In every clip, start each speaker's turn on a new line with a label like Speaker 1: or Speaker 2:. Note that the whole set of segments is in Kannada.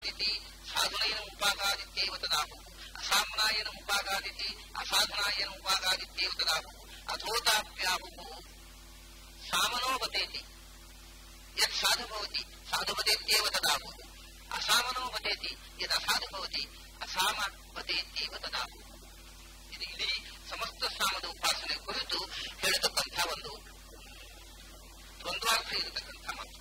Speaker 1: ಉಪಾಗಾದಿತಿ ಸಾಧುನೈನ ಉಪಾಗಾದಿತ್ಯೈವ ತದಾಹು ಅಸಾಮ್ನಾಯನ ಉಪಾಗಾದಿತಿ ಅಸಾಧನಾಯನ ಉಪಾಗಾದಿತ್ಯೈವ ತದಾಹು ಅಥೋತಾಪ್ಯಾಹು ಸಾಮನೋ ಬತೇತಿ ಯತ್ ಸಾಧು ಭವತಿ ಸಾಧು ಬತೇತ್ಯೇವ ತದಾಹು ಅಸಾಮನೋ ಬತೇತಿ ಯದ್ ಅಸಾಧು ಭವತಿ ಅಸಾಮ ಬತೇತ್ಯೇವ ತದಾಹು ಇದು ಇಡೀ ಸಮಸ್ತ ಸಾಮದ ಉಪಾಸನೆ ಕುರಿತು ಹೇಳತಕ್ಕಂಥ ಒಂದು ದ್ವಂದ್ವಾರ್ಥ ಇರತಕ್ಕಂಥ ಮಾತು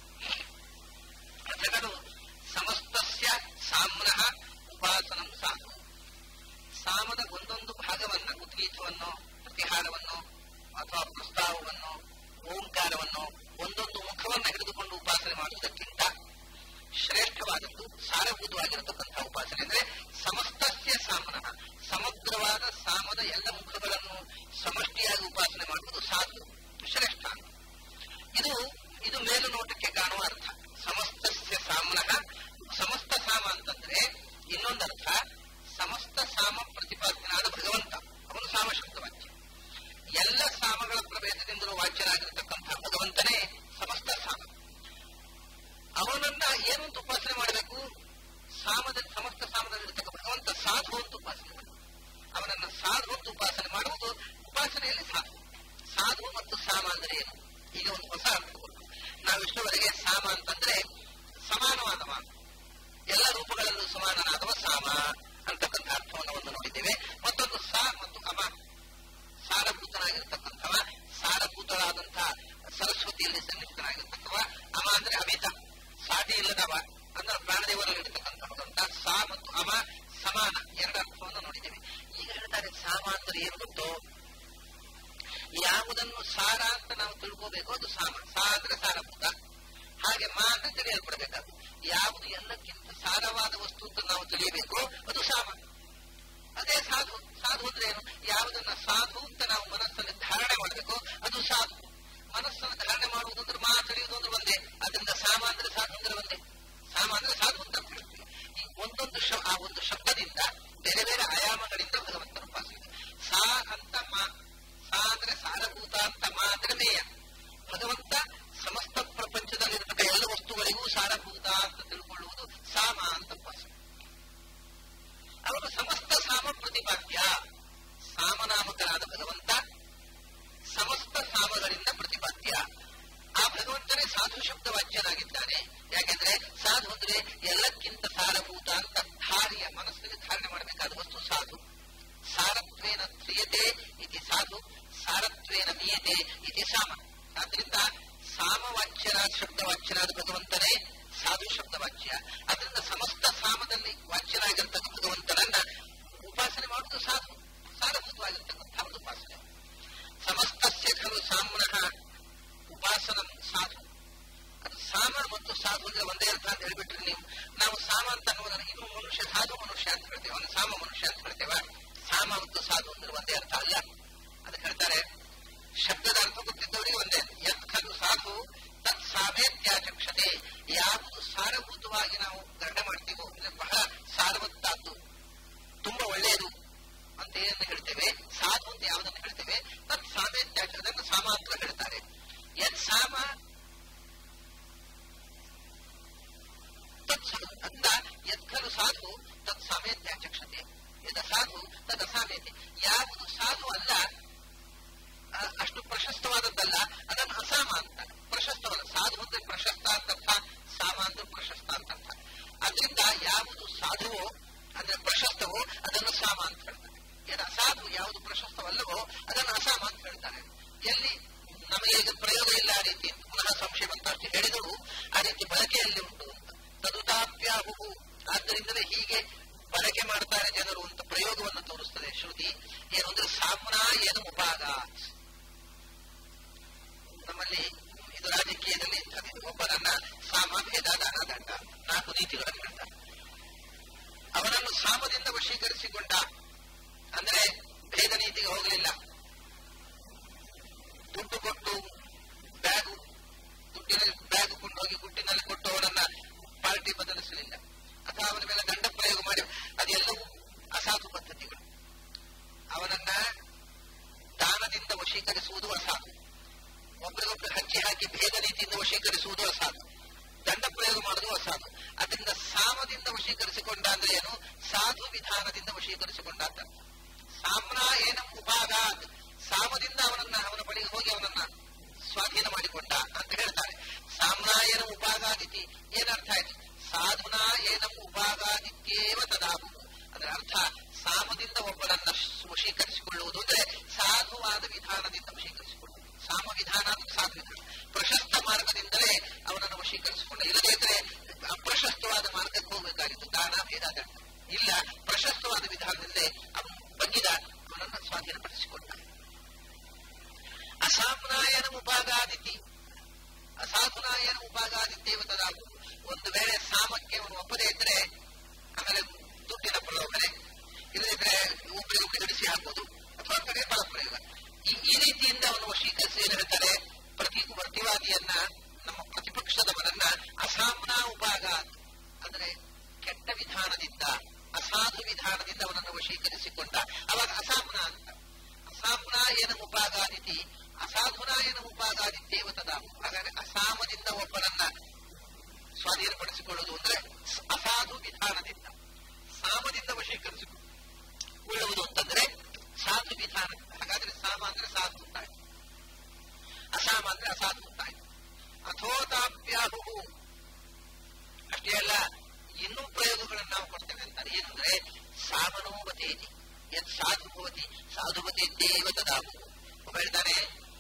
Speaker 1: ಅರ್ಥಗಳು ಸಮಸ್ತಸ್ಯ ಸಾಮ್ನಃ ಉಪಾಸನಂ ಸಾಧು ಸಾಮದ ಒಂದೊಂದು ಭಾಗವನ್ನ ಉದ್ಗೀತವನ್ನು ಪ್ರತಿಹಾರವನ್ನು ಅಥವಾ ಪ್ರಸ್ತಾವವನ್ನು ಓಂಕಾರವನ್ನು ಒಂದೊಂದು ಮುಖವನ್ನು ಹಿಡಿದುಕೊಂಡು ಉಪಾಸನೆ ಮಾಡುವುದಕ್ಕಿಂತ ಶ್ರೇಷ್ಠವಾದದ್ದು ಸಾರಭೂತವಾಗಿರತಕ್ಕಂಥ ಉಪಾಸನೆ ಅಂದ್ರೆ ಸಮಸ್ತಸ್ಯ ಸಾಮನಃ ಸಮಗ್ರವಾದ ಸಾಮದ ಎಲ್ಲ ಮುಖಗಳನ್ನು ಸಮಷ್ಟಿಯಾಗಿ ಉಪಾಸನೆ ಮಾಡುವುದು ಸಾಧು ಶ್ರೇಷ್ಠ ಅಂತ ಇದು ಇದು ಮೇಲುನೋಟಕ್ಕೆ ಕಾಣುವ ಅರ್ಥ ಸಮಸ್ತಸ್ಯ ಸಾಮನಃ ಸಮಸ್ತ ಸಾಮ ಅಂತಂದ್ರೆ ಇನ್ನೊಂದರ್ಥ ಸಮಸ್ತ ಸಾಮ ಪ್ರತಿಪಾದ್ಯನಾದ ಭಗವಂತ ಅವನು ಸಾಮ ಶಬ್ದವಾಕ್ಯ ಎಲ್ಲ ಸಾಮಗಳ ಪ್ರಭೇದದಿಂದಲೂ ವಾಚ್ಯರಾಗಿರತಕ್ಕಂಥ ಭಗವಂತನೇ ಸಮಸ್ತ ಸಾಮ ಅವನನ್ನ ಏನು ಅಂತ ಉಪಾಸನೆ ಮಾಡಬೇಕು ಸಾಮದ ಸಮಸ್ತ ಸಾಮದಲ್ಲಿರ್ತಕ್ಕ ಭಗವಂತ ಸಾಧು ಅಂತ ಉಪಾಸನೆ ಮಾಡಬೇಕು ಅವನನ್ನ ಸಾಧು ಅಂತ ಉಪಾಸನೆ ಮಾಡುವುದು ಉಪಾಸನೆಯಲ್ಲಿ ಸಾಧು ಸಾಧು ಮತ್ತು ಸಾಮ ಅಂದ್ರೆ ಏನು ಈಗ ಒಂದು ಹೊಸ ಅರ್ಥ ಕೊಟ್ಟು ನಾವು ಇಷ್ಟವರೆಗೆ ಸಾಮ ಅಂತಂದ್ರೆ ಸಮಾನವಾದವ ಎಲ್ಲ ರೂಪಗಳಲ್ಲೂ ಸಮಾನನಾದವ ಸಾಮ ಅಂತಕ್ಕಂಥ ಅರ್ಥವನ್ನು ಒಂದು ನೋಡಿದ್ದೇವೆ ಮತ್ತೊಂದು ಸಾ ಮತ್ತು ಅಮ ಸಾರಭೂತನಾಗಿರ್ತಕ್ಕಂಥವ ಸಾರಭೂತಳಾದಂತಹ ಸರಸ್ವತಿಯಲ್ಲಿ ಸನ್ನಿಹಿತನಾಗಿರ್ತಕ್ಕವ ಅಮ ಅಂದ್ರೆ ಅಮಿತ ಸಾಟಿ ಇಲ್ಲದವ ಅಂದ್ರೆ ಪ್ರಾಣದೇವರಲ್ಲಿ ಇರತಕ್ಕಂಥ ಭಗವಂತ ಸಾ ಮತ್ತು ಅಮ ಸಮಾನ ಎರಡು ಅರ್ಥವನ್ನು ನೋಡಿದ್ದೇವೆ ಈಗ ಹೇಳ್ತಾರೆ ಸಾಮ ಅಂದ್ರೆ ಏನು ಗೊತ್ತೋ ಯಾವುದನ್ನು ಸಾರ ಅಂತ ನಾವು ತಿಳ್ಕೋಬೇಕು ಅದು ಸಾಮ ಸಾ ಅಂದ್ರೆ ಸಾರಭೂತ ಹಾಗೆ ಮಾ ಅಂತ ತಿಳಿಯಲ್ಪಡಬೇಕಾದ್ರು ಯಾವುದು ಎಲ್ಲಕ್ಕಿಂತ ಸಾರವಾದ ವಸ್ತು ಅಂತ ನಾವು ತಿಳಿಯಬೇಕು ಅದು ಸಾಮ ಅದೇ ಸಾಧು ಸಾಧು ಅಂದ್ರೆ ಏನು ಯಾವುದನ್ನ ಸಾಧು ಅಂತ ನಾವು ಮನಸ್ಸಲ್ಲಿ ಧಾರಣೆ ಮಾಡಬೇಕು ಅದು ಸಾಧು ಮನಸ್ಸನ್ನು ಧಾರಣೆ ಮಾಡುವುದು ಅಂದ್ರೆ ಮಾ ತಿಳಿಯುವುದು ಅಂದ್ರೆ ಒಂದೇ ಅದರಿಂದ ಸಾಮ ಅಂದ್ರೆ ಸಾಧು ಅಂದ್ರೆ ಒಂದೇ ಸಾಮ ಅಂದ್ರೆ ಸಾಧು ಅಂತ ಅರ್ಥ ಹೇಳ್ತೀವಿ ಈ ಒಂದೊಂದು ಶ ಆ ಒಂದು ಶಬ್ದದಿಂದ ಬೇರೆ ಬೇರೆ ಆಯಾಮಗಳಿಂದ ಭಗವಂತನ ಉಪಾಸನೆ ಸಾ ಅಂತ ಮಾ ಸಾ ಅಂದ್ರೆ ಸಾರಭೂತ ಅಂತ ಮಾ ಅಂದ್ರೆ ಮೇಯ ಭಗವಂತ ಸಮಸ್ತ ಪ್ರಪಂಚದಲ್ಲಿರತಕ್ಕ ಎಲ್ಲ ವಸ್ತುಗಳಿಗೂ ಸಾರಭೂತ ಅಂತ ತಿಳ್ಕೊಳ್ಳುವುದು ಸಾಮ ಅಂತ ಉಪಾಸನೆ ಅವನು ಸಮಸ್ತ ಸಾಮ ಪ್ರತಿಪಾದ್ಯ ಸಾಮನಾಮಕನಾದ ಭಗವಂತ ಸಮಸ್ತ ಸಾಮಗಳಿಂದ ಪ್ರತಿಪಾದ್ಯ ಆ ಭಗವಂತನೇ ಸಾಧು ಶಬ್ದ ವಾಚ್ಯನಾಗಿದ್ದಾನೆ ಯಾಕೆಂದ್ರೆ ಸಾಧು ಅಂದ್ರೆ ಎಲ್ಲಕ್ಕಿಂತ ಸಾರಭೂತ ಅಂತ ಧಾರ್ಯ ಮನಸ್ಸಿಗೆ ಧಾರಣೆ ಮಾಡಬೇಕಾದ ವಸ್ತು ಸಾಧು ಸಾರತ್ವೇನ ಕ್ರಿಯತೆ ಇತಿ ಸಾಧು ಸಾರತ್ವೇನ ಮೀಯತೆ ಇತಿ ಸಾಮ ಆದ್ರಿಂದ ಸಾಮವಾಚ್ಯರಾದ ಶಬ್ದವಾಚ್ಯರಾದ ಭಗವಂತನೇ ಸಾಧು ಶಬ್ದವಾಚ್ಯ ಅದರಿಂದ ಸಮಸ್ತ ಸಾಮದಲ್ಲಿ ವಾಚ್ಯರಾಗಿರ್ತಕ್ಕ ಭಗವಂತನನ್ನ ಉಪಾಸನೆ ಮಾಡುವುದು ಸಾಧು ಸಾರಭೂತವಾಗಿರ್ತಕ್ಕಂಥ ಒಂದು ಉಪಾಸನೆ ಸಮಸ್ತಸ್ಯ ಖಲು ಸಾಮ್ನಃ ಉಪಾಸನಂ ಸಾಧು ಅದು ಸಾಮ ಮತ್ತು ಸಾಧು ಅಂದ್ರೆ ಒಂದೇ ಅರ್ಥ ಅಂತ ಹೇಳ್ಬಿಟ್ರಿ ನೀವು ನಾವು ಸಾಮ ಅಂತ ಅನ್ನೋದನ್ನ ಇನ್ನು ಮನುಷ್ಯ ಸಾಧು ಮನುಷ್ಯ ಅಂತ ಹೇಳ್ತೇವೆ ಅವನು ಸಾಮ ಮನುಷ್ಯ ಅಂತ ಹೇಳ್ತೇವೆ ಸಾಮ ಮತ್ತು ಸಾಧು ಅಂದ್ರೆ ಒಂದೇ ಅರ್ಥ ಅಲ್ಲ ಅದಕ್ಕೆ ಹೇಳ್ತಾರೆ ಶಬ್ದದ ಅರ್ಥ ಗೊತ್ತಿದ್ದವರಿಗೆ ಒಂದೇ ಯತ್ ಖಲು ಸಾಧು ತತ್ ಸಾಮೇತ್ಯಾಚಕ್ಷತೆ ಯಾವುದು ಸಾರಭೂತವಾಗಿ ನಾವು ಗರ್ಣ ಮಾಡ್ತೀವೋ ಅಂದ್ರೆ ಬಹಳ ಸಾರವತ್ತಾದ್ದು ತುಂಬಾ ಒಳ್ಳೆಯದು ಅಂತ ಏನು ಹೇಳ್ತೇವೆ ಸಾಧು ಅಂತ ಯಾವುದನ್ನು ಹೇಳ್ತೇವೆ ತತ್ ಸಾಮೇತ್ಯಾಚ ಅದನ್ನು ಸಾಮ ಅಂತ ಹೇಳ್ತಾರೆ ಯತ್ ಸಾಮ ತತ್ ಅಂತ ಯತ್ ಖಲು ಸಾಧು ತತ್ ಸಾಮೇತ್ಯಾಚಕ್ಷತೆ ಯದ ಸಾಧು ತದ ಸಾಮೇತೆ ಯಾವುದು ಸಾಧು ಅಲ್ಲ ಅಷ್ಟು ಪ್ರಶಸ್ತವಾದದ್ದಲ್ಲ ಅದನ್ನು ಅಸಾಮ ಅಂತ ಪ್ರಶಸ್ತವಲ್ಲ ಸಾಧು ಅಂದ್ರೆ ಪ್ರಶಸ್ತ ಅಂತ ಅರ್ಥ ಸಾಮ ಅಂದ್ರೆ ಪ್ರಶಸ್ತ ಅಂತ ಅರ್ಥ ಅದರಿಂದ ಯಾವುದು ಸಾಧುವೋ ಅಂದ್ರೆ ಪ್ರಶಸ್ತವೋ ಅದನ್ನು ಸಾಮ ಅಂತ ಹೇಳ್ತಾರೆ ಏನು ಅಸಾಧು ಯಾವುದು ಪ್ರಶಸ್ತವಲ್ಲವೋ ಅದನ್ನು ಅಸಾಮ ಅಂತ ಹೇಳ್ತಾರೆ ಎಲ್ಲಿ ನಮಗೆ ಈಗ ಪ್ರಯೋಗ ಇಲ್ಲ ಆ ರೀತಿ ಪುನಃ ಸಂಶಯ ಬಂತಷ್ಟು ಹೇಳಿದರು ಆ ರೀತಿ ಬಳಕೆಯಲ್ಲಿ ಉಂಟು ಅಂತ ತದುತಾಪ್ಯಾಹು ಆದ್ದರಿಂದಲೇ ಹೀಗೆ ಬಳಕೆ ಮಾಡ್ತಾರೆ ಜನರು ಅಂತ ಪ್ರಯೋಗವನ್ನು ತೋರಿಸ್ತದೆ ಶ್ರುತಿ ಏನು ಅಂದ್ರೆ ಸಾಮ್ನ ಏನು ಉಪಾಗ ನಮ್ಮಲ್ಲಿ ಇದು ರಾಜಕೀಯದಲ್ಲಿ ಇಂಥದ್ದು ಒಬ್ಬನನ್ನ ಸಾಮ ಭೇದ ದಾನ ದಂಡ ನಾಲ್ಕು ನೀತಿಗಳನ್ನು ಹೇಳ್ತಾರೆ ಅವನನ್ನು ಸಾಮದಿಂದ ವಶೀಕರಿಸಿಕೊಂಡ ಅಂದ್ರೆ ಭೇದ ನೀತಿಗೆ ಹೋಗಲಿಲ್ಲ ದುಡ್ಡು ಕೊಟ್ಟು ಬ್ಯಾಗು ದುಡ್ಡಿನ ಬ್ಯಾಗ್ ಕೊಂಡು ಹೋಗಿ ಗುಟ್ಟಿನಲ್ಲಿ ಕೊಟ್ಟು ಅವನನ್ನ ಪಾರ್ಟಿ ಬದಲಿಸಲಿಲ್ಲ ಅಥವಾ ಅವನ ಮೇಲೆ ದಂಡ ಪ್ರಯೋಗ ಮಾಡಿ ಅದೆಲ್ಲವೂ ಅಸಾಧು ಪದ್ಧತಿಗಳು ಅವನನ್ನ ದಾನದಿಂದ ವಶೀಕರಿಸುವುದು ಅಸಾಧು ಒಬ್ಬರಿಗೊಬ್ಬರು ಹಚ್ಚಿ ಹಾಕಿ ಭೇದ ನೀತಿಯಿಂದ ವಶೀಕರಿಸುವುದು ಅಸಾಧು ದಂಡ ಪ್ರಯೋಗ ಮಾಡುವುದು ಅಸಾಧು ಅದರಿಂದ ಸಾಮದಿಂದ ವಶೀಕರಿಸುವುದು ವಶೀಕರಿಸಿಕೊಂಡ ಅಂದ್ರೆ ಏನು ಸಾಧು ವಿಧಾನದಿಂದ ವಶೀಕರಿಸಿಕೊಂಡ ಅಂತ ಸಾಮ್ನ ಏನಂ ಉಪಾಗಾತ್ ಸಾಮದಿಂದ ಅವನನ್ನ ಅವನ ಬಳಿಗೆ ಹೋಗಿ ಅವನನ್ನ ಸ್ವಾಧೀನ ಮಾಡಿಕೊಂಡ ಅಂತ ಹೇಳ್ತಾರೆ ಸಾಮ್ನಾಯನ ಉಪಾಗಾದಿತಿ ಏನರ್ಥ ಆಯ್ತು ಸಾಧುನಾ ಏನಂ ಉಪಾಗಾದಿತ್ಯೇವ ತದಾಹು ಅದರ ಅರ್ಥ ಸಾಮದಿಂದ ಒಬ್ಬನನ್ನ ವಶೀಕರಿಸಿಕೊಳ್ಳುವುದು ಅಂದ್ರೆ ಸಾಧುವಾದ ವಿಧಾನದಿಂದ ವಶೀಕರಿಸಿಕೊಳ್ಳುವುದು ಸಾಮ ವಿಧಾನ ಅಂದ್ರೆ ಸಾಧು ವಿಧಾನ ಪ್ರಶಸ್ತ ಮಾರ್ಗದಿಂದಲೇ ಅವನನ್ನು ವಶೀಕರಿಸಿಕೊಂಡ ಇಲ್ಲದೇ ಇದ್ರೆ ಅಪ್ರಶಸ್ತವಾದ ಮಾರ್ಗಕ್ಕೆ ಹೋಗಬೇಕಾಗಿತ್ತು ದಾನ ಭೇದ ದಂಡ ಇಲ್ಲ ಪ್ರಶಸ್ತವಾದ ವಿಧಾನದಿಂದಲೇ ಅವನು ಬಗ್ಗಿದ ಅವನನ್ನು ಸ್ವಾಧೀನಪಡಿಸಿಕೊಂಡ ಅಸಾಮ್ನಾಯನ ಉಪಾಗಾದಿತಿ ಅಸಾಧುನಾಯನ ಉಪಾಗಾದಿತ್ಯವ ತದಾಗು ಒಂದು ವೇಳೆ ಸಾಮಕ್ಕೆ ಅವನು ಒಪ್ಪದೇ ಇದ್ರೆ ಆಮೇಲೆ ದುಡ್ಡಿನ ಪ್ರಲೋಭನೆ ಇಲ್ಲದಿದ್ರೆ ಒಬ್ಬರಿಗೆ ಬಿಡಿಸಿ ಹಾಕೋದು ಅಥವಾ ಕಡೆ ಬಲ ಪ್ರಯೋಗ ಈ ಈ ರೀತಿಯಿಂದ ಅವನು ವಶೀಕರಿಸಿ ಏನು ಹೇಳ್ತಾರೆ ಪ್ರತಿ ಪ್ರತಿವಾದಿಯನ್ನ ನಮ್ಮ ಪ್ರತಿಪಕ್ಷದವರನ್ನ ಅಸಾಮ್ನ ಉಪಾಗ ಅಂದ್ರೆ ಕೆಟ್ಟ ವಿಧಾನದಿಂದ ಅಸಾಧು ವಿಧಾನದಿಂದ ಅವನನ್ನು ವಶೀಕರಿಸಿಕೊಂಡ ಅವಾಗ ಅಸಾಮ್ನ ಅಂತ ಅಸಾಮ್ನ ಏನ ಉಪಾಗಾದಿತಿ ಅಸಾಧುನ ಏನ ಉಪಾಗಾದಿತ್ಯೇವ ತದಾಹು ಹಾಗಾದ್ರೆ ಅಸಾಮದಿಂದ ಒಬ್ಬನನ್ನ ಸ್ವಾಧೀನಪಡಿಸಿಕೊಳ್ಳುವುದು ಅಂದ್ರೆ ಅಸಾಧು ವಿಧಾನದಿಂದ ಸಾಮದಿಂದ ವಶೀಕರಿಸಿಕೊಳ್ಳುವುದು ಅಂತಂದ್ರೆ ಸಾಧು ವಿಧಾನ ಹಾಗಾದ್ರೆ ಸಾಮ ಅಂದ್ರೆ ಸಾಧು ಅಂತಾಯ್ತು ಅಸಾಮ ಅಂದ್ರೆ ಅಸಾಧು ಅಂತಾಯ್ತು ಅಥೋತಾಪ್ಯಾಹು ಅಷ್ಟೇ ಅಲ್ಲ ಇನ್ನೂ ಪ್ರಯೋಗಗಳನ್ನು ನಾವು ಕೊಡ್ತೇವೆ ಅಂತಾರೆ ಏನಂದ್ರೆ ಸಾಮನೋಮತೇತಿ ಯತ್ ಸಾಧು ಭವತಿ ಸಾಧುಮತೇತ್ಯೇವ ತದಾಹು ಒಬ್ಬ ಹೇಳ್ತಾನೆ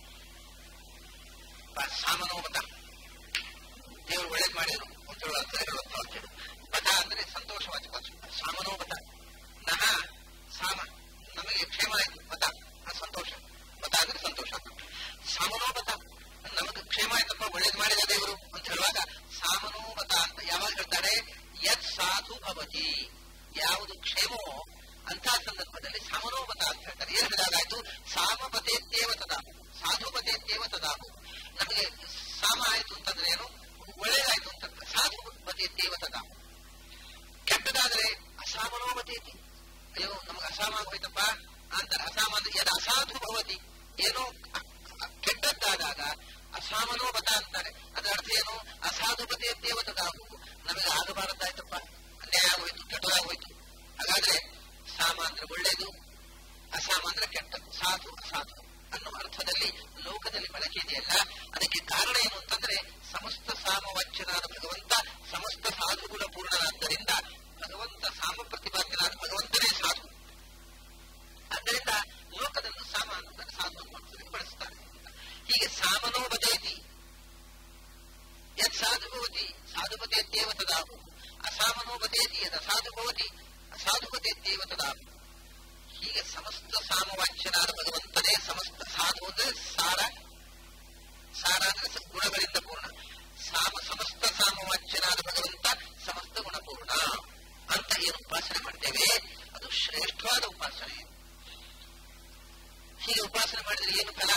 Speaker 1: ಸಾಮನೋಮತ ದೇವರು ಒಳ್ಳೇದು ಮಾಡಿದ್ರು ಅಂತ ಹೇಳುವ ಅರ್ಥ ಹೇಳುವಂತ ಅಂತ ಹೇಳು ಪಥ ಅಂದ್ರೆ ಸಂತೋಷವಾಚಕ ಸಾಮನೋಮತ ನಹ ಸಾಮ ನಮಗೆ ಕ್ಷೇಮ ಆಯ್ತು ಮತ ಆ ಸಂತೋಷ ಮತ ಅಂದ್ರೆ ಸಂತೋಷ ಸಾಮನೋಮತ ನಮಗೆ ಕ್ಷೇಮ ಆಯ್ತಪ್ಪ ಒಳ್ಳೇದು ಮಾಡಿದ ದೇವರು ಅಂತ ಹೇಳುವಾಗ ಸಾಮನೋಮತ ಅಂತ ಯಾವಾಗ ಹೇಳ್ತಾರೆ ಯತ್ ಸಾಧು ಭವತಿ ಯಾವುದು ಕ್ಷೇಮವೋ ಅಂತಹ ಸಂದರ್ಭದಲ್ಲಿ ಸಾಮನೋಮತ ಅಂತ ಹೇಳ್ತಾರೆ ಏನ್ ಹೇಳಿದಾಗಾಯ್ತು ಸಾಮಪತೇತ್ಯೇವ ತದಾಹು ಸಾಧುಪತೇತ್ಯೇವ ತದಾಹು ನಮಗೆ ಸಾಮ ಆಯ್ತು ಅಂತಂದ್ರೆ ಏನು ಒಳ್ಳೇದಾಯ್ತು ಅಂತ ಸಾಧು ಪತೇತ್ಯೇವ ತದಾಹು ಕೆಟ್ಟದಾದ್ರೆ ಅಸಾಮನೋಮತೇತಿ ಅಯ್ಯೋ ನಮ್ಗೆ ಅಸಾಮ ಆಗೋಯ್ತಪ್ಪ ಅಂತಾರೆ ಅಸಾಮ ಅಂದ್ರೆ ಯದ ಅಸಾಧು ಭವತಿ ಏನೋ ಕೆಟ್ಟದ್ದಾದಾಗ ಅಸಾಮನೋ ಮತ ಅಂತಾರೆ ಅದರ ಅರ್ಥ ಏನು ಅಸಾಧು ಪತಿಯತ್ತೇವ ತದಾಹು ನಮಗೆ ಆಗಬಾರದಾಯ್ತಪ್ಪ ಅನ್ಯಾಯ ಆಗೋಯ್ತು ಕೆಟ್ಟದಾಗೋಯ್ತು ಹಾಗಾದ್ರೆ ಸಾಮ ಅಂದ್ರೆ ಒಳ್ಳೇದು ಅಸಾಮ ಅಂದ್ರೆ ಕೆಟ್ಟದ್ದು ಸಾಧು ಅಸಾಧು ಅನ್ನೋ ಅರ್ಥದಲ್ಲಿ ಲೋಕದಲ್ಲಿ ಬಳಕೆ ಇದೆಯಲ್ಲ ಅದಕ್ಕೆ ಕಾರಣ ಏನು ಅಂತಂದ್ರೆ ಸಮಸ್ತ ಸಾಮವಾಚ್ಯನಾದ ಭಗವಂತ ಸಮಸ್ತ ಸಾಧುಗುಣ ಪೂರ್ಣನಾದ್ದರಿಂದ ಭಗವಂತ ಸಾಮ ಪ್ರತಿಪಾದ್ಯನಾದ ಭಗವಂತನೇ ಸಾಧು ಆದ್ದರಿಂದ ಲೋಕದಲ್ಲೂ ಸಾಮ ಅಂತ ಸಾಧು ಅನ್ನೋದನ್ನು ಬಳಸ್ತಾರೆ ಹೀಗೆ ಸಾಮನೋ ಬದೇತಿ ಯತ್ ಸಾಧು ಭವತಿ ಸಾಧುಪತೇತ್ಯೇವ ತದಾಹು ಅಸಾಮನೋ ಬದೇತಿ ಯದ್ ಅಸಾಧು ಭವತಿ ಅಸಾಧುಪತೇತ್ಯೇವ ತದಾಹು ಹೀಗೆ ಸಮಸ್ತ ಸಾಮವಾಚ್ಯನಾದ ಭಗವಂತನೇ ಸಮಸ್ತ ಸಾಧು ಅಂದ್ರೆ ಸಾರ ಸಾರ ಅಂದ್ರೆ ಗುಣಗಳಿಂದ ಪೂರ್ಣ ಸಾಮ ಸಮಸ್ತ ಸಾಮವಾಚ್ಯನಾದ ಭಗವಂತ ಸಮಸ್ತ ಗುಣಪೂರ್ಣ ಅಂತ ಏನು ಉಪಾಸನೆ ಮಾಡ್ತೇವೆ ಅದು ಶ್ರೇಷ್ಠವಾದ ಉಪಾಸನೆ ಹೀಗೆ ಉಪಾಸನೆ ಮಾಡಿದರೆ ಏನು ಫಲ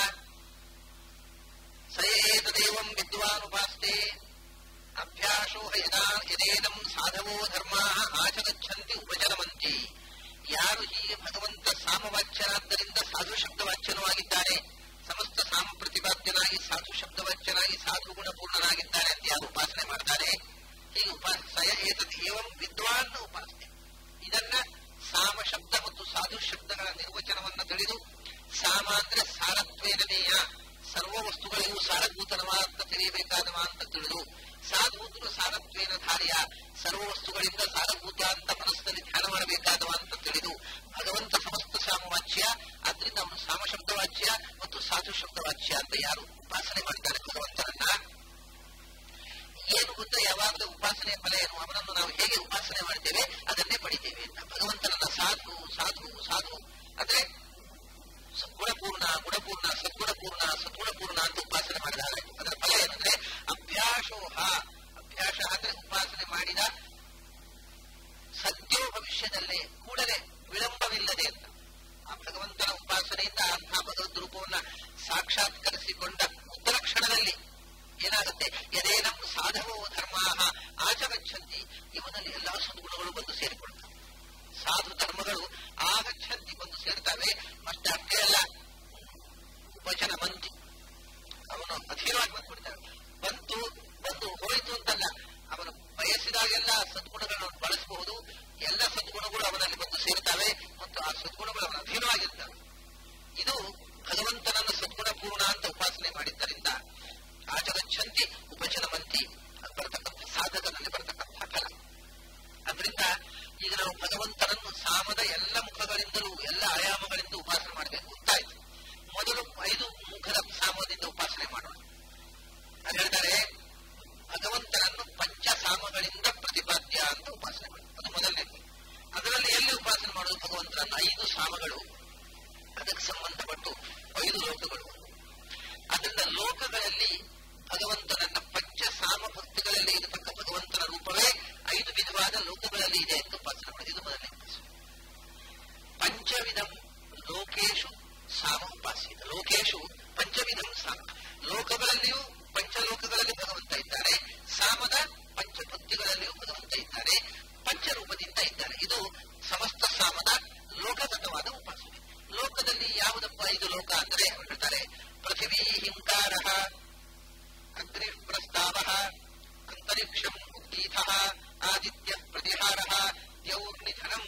Speaker 1: ಸಯೇತದೇವಂ ವಿದ್ವಾನ್ ಉಪಾಸ್ತೆ ಅಭ್ಯಾಸೋ ಯದಾ ಯದೇನಂ ಸಾಧವೋ ಧರ್ಮ ಆಚಗಚ್ಚಂತಿ ಉಪಚರವಂತಿ ಯಾರು ಹೀಗೆ ಭಗವಂತ ಸಾಮವಾಚ್ಯನಾದ್ದರಿಂದ ಸಾಧು ಶಬ್ದವಾಚ್ಯನವಾಗಿದ್ದಾರೆ ಸಮಸ್ತ ಸಾಮ ಪ್ರತಿಪಾದ್ಯನಾಗಿ ಸಾಧು ಶಬ್ದವಾಚ್ಯನಾಗಿ ಸಾಧು ಗುಣಪೂರ್ಣನಾಗಿದ್ದಾರೆ ಅಂತ ಯಾರು ಉಪಾಸನೆ ಮಾಡ್ತಾರೆ ಹೀಗೆ ಉಪಾಸ ಸಯ ಏತದ್ ಏವಂ ವಿದ್ವಾನ್ ಉಪಾಸನೆ ಇದನ್ನ ಸಾಮ ಶಬ್ದ ಮತ್ತು ಸಾಧು ಶಬ್ದಗಳ ನಿರ್ವಚನವನ್ನ ತಿಳಿದು ಸಾಮ ಅಂದ್ರೆ ಸಾರತ್ವೇನನೇಯ ಸರ್ವ ವಸ್ತುಗಳಿಗೂ ಸಾರಭೂತನವಾದ ತಿಳಿಯಬೇಕಾದವ ಅಂತ ತಿಳಿದು ಸಾಧು ಅಂದ್ರೆ ಸಾರತ್ವೇನ ಧಾರ್ಯ ಸರ್ವ ವಸ್ತುಗಳಿಂದ ಸಾರಭೂತ ಅಂತ ಮನಸ್ಸಲ್ಲಿ ಧ್ಯಾನ ಮಾಡಬೇಕಾದವ ಅಂತ ತಿಳಿದು ಭಗವಂತ ಸಮಸ್ತ ಸಾಮವಾಚ್ಯ ಆದ್ರಿಂದ ಅವನು ಸಾಮ ಶಬ್ದವಾಚ್ಯ ಮತ್ತು ಸಾಧು ಶಬ್ದವಾಚ್ಯ ಅಂತ ಯಾರು ಉಪಾಸನೆ ಮಾಡ್ತಾರೆ ಭಗವಂತನನ್ನ ಏನು ಗೊತ್ತ ಯಾವಾಗಲೂ ಉಪಾಸನೆ ಫಲ ಏನು ಅವನನ್ನು ನಾವು ಹೇಗೆ ಉಪಾಸನೆ ಮಾಡ್ತೇವೆ ಅದನ್ನೇ ಪಡಿತೇವೆ ಅಂತ ಭಗವಂತನನ್ನ ಸಾಧು ಸಾಧು ಸಾಧು ಅಂದ್ರೆ ಗುಣಪೂರ್ಣ ಗುಣಪೂರ್ಣ ಸದ್ಗುಣಪೂರ್ಣ ಸದ್ಗುಣಪೂರ್ಣ ಅಂತ ಉಪಾಸನೆ ಮಾಡಿದಾಗ ಅದರ ಫಲ ಏನಂದ್ರೆ ಅಭ್ಯಾಸೋಹ ಅಭ್ಯಾಸ ಅಂದ್ರೆ ಉಪಾಸನೆ ಮಾಡಿದ ಸದ್ಯೋ ಭವಿಷ್ಯದಲ್ಲೇ ಕೂಡಲೇ ವಿಳಂಬವಿಲ್ಲದೆ ಅಂತ ಆ ಭಗವಂತನ ಉಪಾಸನೆಯಿಂದ ಅಂತಹ ಭಗವದ್ ರೂಪವನ್ನ ಸಾಕ್ಷಾತ್ಕರಿಸಿಕೊಂಡ ಉತ್ತರ ಕ್ಷಣದಲ್ಲಿ ಏನಾಗುತ್ತೆ ಯದೇನಂ ಸಾಧವೋ ಧರ್ಮ ಆಚಗಚ್ಚಂತಿ ಇವನಲ್ಲಿ ಎಲ್ಲಾ ಸದ್ಗುಣಗಳು ಬಂದು ಸೇರಿಕೊಳ್ತವೆ ಸಾಧು ಧರ್ಮಗಳು ಆಗಚ್ಚಂತಿ ಬಂದು ಸೇರ್ತವೆ ಮತ್ತೆ ಅಷ್ಟೇ ಅಲ್ಲ ವಚನ ಬಂತು ಅವನು ಅಧೀನವಾಗಿ ಬಂದ್ಬಿಡ್ತಾನೆ ಬಂತು ಬಂದು ಹೋಯಿತು ಅಂತಲ್ಲ ಅವನು ಬಯಸಿದಾಗೆಲ್ಲ ಯಾವೆಲ್ಲ ಸದ್ಗುಣಗಳನ್ನು ಬಳಸಬಹುದು ಎಲ್ಲ ಸದ್ಗುಣಗಳು ಅವನಲ್ಲಿ ಬಂದು ಸೇರ್ತವೆ ಮತ್ತು ಆ ಸದ್ಗುಣಗಳು ಅವನ ಅಧೀನವಾಗಿರ್ತವೆ ಇದು ಭಗವಂತನನ್ನು ಸದ್ಗುಣ ಪೂರ್ಣ ಅಂತ ಉಪಾಸನೆ ಮಾಡಿದ್ದರಿಂದ ಆಚರಚ್ಛಂತಿ ಉಪಚನವಂತಿ ಬರತಕ್ಕಂಥ ಸಾಧಕನಲ್ಲಿ ಬರತಕ್ಕಂಥ ಫಲ ಅದರಿಂದ ಈಗ ನಾವು ಭಗವಂತನನ್ನು ಸಾಮದ ಎಲ್ಲ ಮುಖಗಳಿಂದಲೂ ಎಲ್ಲ ಆಯಾಮಗಳಿಂದ ಉಪಾಸನೆ ಮಾಡಬೇಕು ಅಂತಾಯ್ತು ಮೊದಲು ಐದು ಮುಖದ ಸಾಮದಿಂದ ಉಪಾಸನೆ ಮಾಡೋಣ ಅದು ಹೇಳ್ತಾರೆ ಭಗವಂತನನ್ನು ಪಂಚ ಸಾಮಗಳಿಂದ ಪ್ರತಿಪಾದ್ಯ ಅಂತ ಉಪಾಸನೆ ಮಾಡಿ ಅದು ಮೊದಲನೇದು ಅದರಲ್ಲಿ ಎಲ್ಲಿ ಉಪಾಸನೆ ಮಾಡೋದು ಭಗವಂತನನ್ನು ಐದು ಸಾಮಗಳು ಅದಕ್ಕೆ ಸಂಬಂಧಪಟ್ಟು ಐದು ಲೋಕಗಳು ಅದರಿಂದ ಲೋಕಗಳಲ್ಲಿ ಭಗವಂತನನ್ನ ಪಂಚ ಸಾಮ ಭಕ್ತಿಗಳಲ್ಲಿ ಇರತಕ್ಕ ಭಗವಂತನ ರೂಪವೇ ಐದು ವಿಧವಾದ ಲೋಕಗಳಲ್ಲಿ ಇದೆ ಅಂತ ಉಪಾಸನೆ ಮಾಡಿ ಇದು ಮೊದಲನೇ ಉಪಾಸನೆ ಪಂಚವಿಧಂ ಲೋಕೇಶು ಸಾಮ ಉಪಾಸಿತ ಲೋಕೇಶು ಪಂಚವಿಧಂ ಸಾಮ ಲೋಕಗಳಲ್ಲಿಯೂ ಪಂಚಲೋಕಗಳಲ್ಲಿ ಭಗವಂತ ಇದ್ದಾನೆ ಸಾಮದ ಪಂಚಭಕ್ತಿಗಳಲ್ಲಿಯೂ ಭಗವಂತ ಇದ್ದಾನೆ ಪಂಚರೂಪದಿಂದ ಇದ್ದಾನೆ ಇದು ಸಮಸ್ತ ಸಾಮದ ಲೋಕಗತವಾದ ಉಪಾಸನೆ ಲೋಕದಲ್ಲಿ ಯಾವುದಪ್ಪ ಐದು ಲೋಕ ಅಂದರೆ ಹೇಳ್ತಾರೆ ಪೃಥಿವೀ ಹಿಂಕಾರ ಅಗ್ನಿ ಪ್ರಸ್ತಾವ ಅಂತರಿಕ್ಷಂ ಉದ್ದೀತ ಆದಿತ್ಯ ಪ್ರತಿಹಾರ ದ್ಯೌರ್ನಿಧನಂ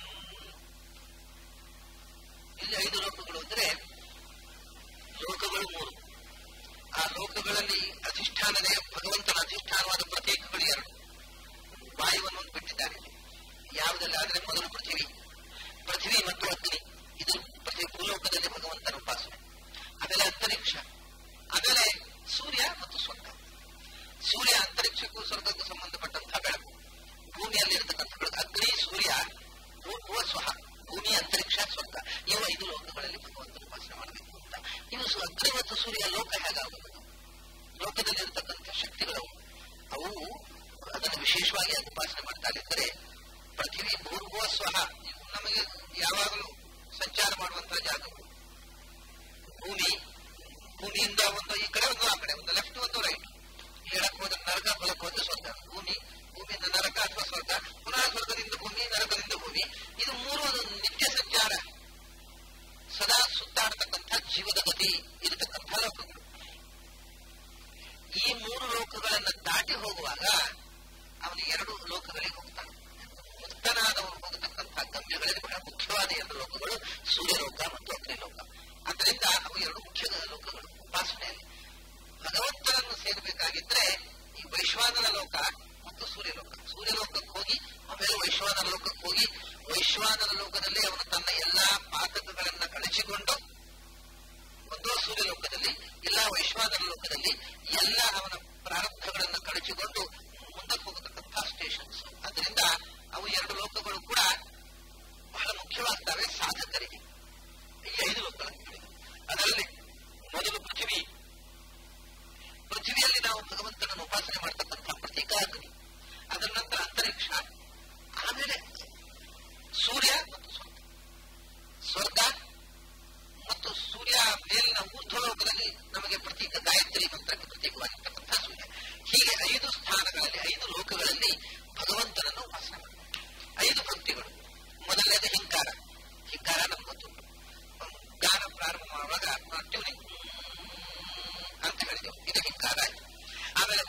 Speaker 1: ಇಲ್ಲಿ ಐದು ಲೋಕಗಳು ಅಂದರೆ ಲೋಕಗಳು ಮೂರು ಆ ಲೋಕಗಳಲ್ಲಿ ಅಧಿಷ್ಠಾನದೇ ಭಗವಂತನ ಅಧಿಷ್ಠಾನವಾದ ಪ್ರತೀಕಗಳು ಎರಡು ವಾಯುವನ್ನು ಬಿಟ್ಟಿದ್ದಾರೆ ಯಾವುದಲ್ಲ ಆದರೆ ಮೊದಲು ಪೃಥ್ವಿ ಪೃಥ್ವಿ ಮತ್ತು ಅಗ್ನಿ ಇದು ಪ್ರತಿ ಭೂಲೋಕದಲ್ಲಿ ಭಗವಂತನ ಉಪಾಸನೆ ಆಮೇಲೆ ಅಂತರಿಕ್ಷ ಆಮೇಲೆ ಸೂರ್ಯ ಮತ್ತು ಸ್ವರ್ಗ ಸೂರ್ಯ ಅಂತರಿಕ್ಷಕ್ಕೂ ಸ್ವರ್ಗಕ್ಕೂ ಸಂಬಂಧಪಟ್ಟಂತಹ ಬೆಳಕು ಭೂಮಿಯಲ್ಲಿ ಇರತಕ್ಕಂಥ ಬೆಳಕು ಅಗ್ನಿ ಸೂರ್ಯ ಭೂ ಸ್ವಹ ಭೂಮಿ ಅಂತರಿಕ್ಷ ಸ್ವರ್ಗ ಇವು ಐದು ಲೋಕಗಳಲ್ಲಿ ಭಗವಂತನ ಉಪಾಸನೆ ಮಾಡಬೇಕು ಅಂತ ಇವು ಅಗ್ನಿ ಮತ್ತು ಸೂರ್ಯ ಲೋಕ ಹೇಗಾಗುವುದು ಲೋಕದಲ್ಲಿ ಇರತಕ್ಕಂಥ ಶಕ್ತಿಗಳು ಅವು ಅದನ್ನು ವಿಶೇಷವಾಗಿ ಅದು ಉಪಾಸನೆ ಮಾಡ್ತಾ ಇದ್ದರೆ ಪೃಥ್ವಿ ಭೂರ್ಭುವ ಸ್ವಹ ಇವು ನಮಗೆ ಯಾವಾಗಲೂ ಸಂಚಾರ ಮಾಡುವಂತಹ ಜಾಗಗಳು ಭೂಮಿ ಭೂಮಿಯಿಂದ ಒಂದು ಈ ಕಡೆ ಒಂದು ಆ ಕಡೆ ಒಂದು ಲೆಫ್ಟ್ ಒಂದು ರೈಟ್ ಹೇಳಕ್ ಹೋದ್ರೆ ನರಕ ಹೊಲಕ್ಕೆ ಹೋದ್ರೆ ಸ್ವರ್ಗ ಭೂಮಿ ಭೂಮಿಯಿಂದ ನರಕ ಅಥವಾ ಸ್ವರ್ಗ ಪುನಃ ಸ್ವರ್ಗದಿಂದ ಭೂಮಿ ನರಕದಿಂದ ಭೂಮಿ ಇದು ಮೂರು ಒಂದು ನಿತ್ಯ ಸಂಚಾರ ಸದಾ ಸುತ್ತಾಡತಕ್ಕಂಥ ಜೀವದ ಗತಿ ಇರತಕ್ಕಂಥ ಲೋಕಗಳು ಈ ಮೂರು ಲೋಕಗಳನ್ನು ದಾಟಿ ಹೋಗುವಾಗ ಅವನು ಎರಡು ಲೋಕಗಳಿಗೆ ಹೋಗ್ತಾನೆ ಮುಕ್ತನಾದವನು ಹೋಗತಕ್ಕಂಥ ಗಮ್ಯಗಳಲ್ಲಿ ಬಹಳ ಮುಖ್ಯವಾದ ಎರಡು ಲೋಕಗಳು ಸೂರ್ಯಲೋಕ ಮತ್ತು ಅಗ್ನಿಲೋಕ ಅದರಿಂದ ಅವು ಎರಡು ಮುಖ್ಯ ಲೋಕಗಳು ಉಪಾಸನೆಯಲ್ಲಿ ಭಗವಂತನನ್ನು ಸೇರಬೇಕಾಗಿದ್ರೆ ಈ ವೈಶ್ವಾನರ ಲೋಕ ಮತ್ತು ಸೂರ್ಯಲೋಕ ಸೂರ್ಯಲೋಕಕ್ಕೆ ಹೋಗಿ ಆಮೇಲೆ ವೈಶ್ವಾನರ ಲೋಕಕ್ಕೆ ಹೋಗಿ ವೈಶ್ವಾನರ ಲೋಕದಲ್ಲಿ ಅವನು ತನ್ನ ಎಲ್ಲಾ ಪಾತಕಗಳನ್ನ ಕಳಿಸಿಕೊಂಡು ಒಂದೋ ಸೂರ್ಯಲೋಕದಲ್ಲಿ ಇಲ್ಲ ವೈಶ್ವಾನರ ಲೋಕದಲ್ಲಿ ಎಲ್ಲ ಅವನ ಪ್ರಾರಂಭಗಳನ್ನು ಕಳಿಸಿಕೊಂಡು ಮುಂದಕ್ಕೆ ಹೋಗತಕ್ಕಂಥ ಸ್ಟೇಷನ್ಸ್ ಅದರಿಂದ ಅವು ಎರಡು ಲೋಕಗಳು ಕೂಡ ಬಹಳ ಮುಖ್ಯವಾಗ್ತವೆ ಸಾಧಕರಿಗೆ ಈ ಐದು ಲೋಕಗಳನ್ನು ಅದರಲ್ಲಿ ಮೊದಲು ಪೃಥ್ವಿ ಪೃಥ್ವಿಯಲ್ಲಿ ನಾವು ಭಗವಂತನನ್ನು ಉಪಾಸನೆ ಮಾಡತಕ್ಕಂಥ ಪ್ರತೀಕ ಅಗ್ನಿ ಅದರ ನಂತರ ಅಂತರಿಕ್ಷ ಆಮೇಲೆ ಸೂರ್ಯ ಮತ್ತು ಸ್ವರ್ಗ ಸ್ವರ್ಗ ಮತ್ತು ಸೂರ್ಯ ಮೇಲಿನ ಊರ್ಧ್ವಲೋಕದಲ್ಲಿ ನಮಗೆ ಪ್ರತೀಕ ಗಾಯತ್ರಿ ಮಂತ್ರಕ್ಕೆ ಪ್ರತೀಕವಾಗಿರ್ತಕ್ಕಂಥ ಸೂರ್ಯ ಹೀಗೆ ಐದು ಸ್ಥಾನಗಳಲ್ಲಿ ಐದು ಲೋಕಗಳಲ್ಲಿ ಭಗವಂತನನ್ನು ಉಪಾಸನೆ ಮಾಡಬೇಕು ಐದು ಭಕ್ತಿಗಳು ಮೊದಲನೇದು ಹಿಂಕಾರ ಹಿಂಕಾರ ನಮ್ಗೆ ಗೊತ್ತುಂಟು ಗಾನ ಪ್ರಾರಂಭ ಮಾಡುವಾಗ ಟ್ಯೂನಿಂಗ್ ಅಂತ ಹೇಳಿದೆವು ಇದು ಹಿಂಕಾರ ಆಯ್ತು ಆಮೇಲೆ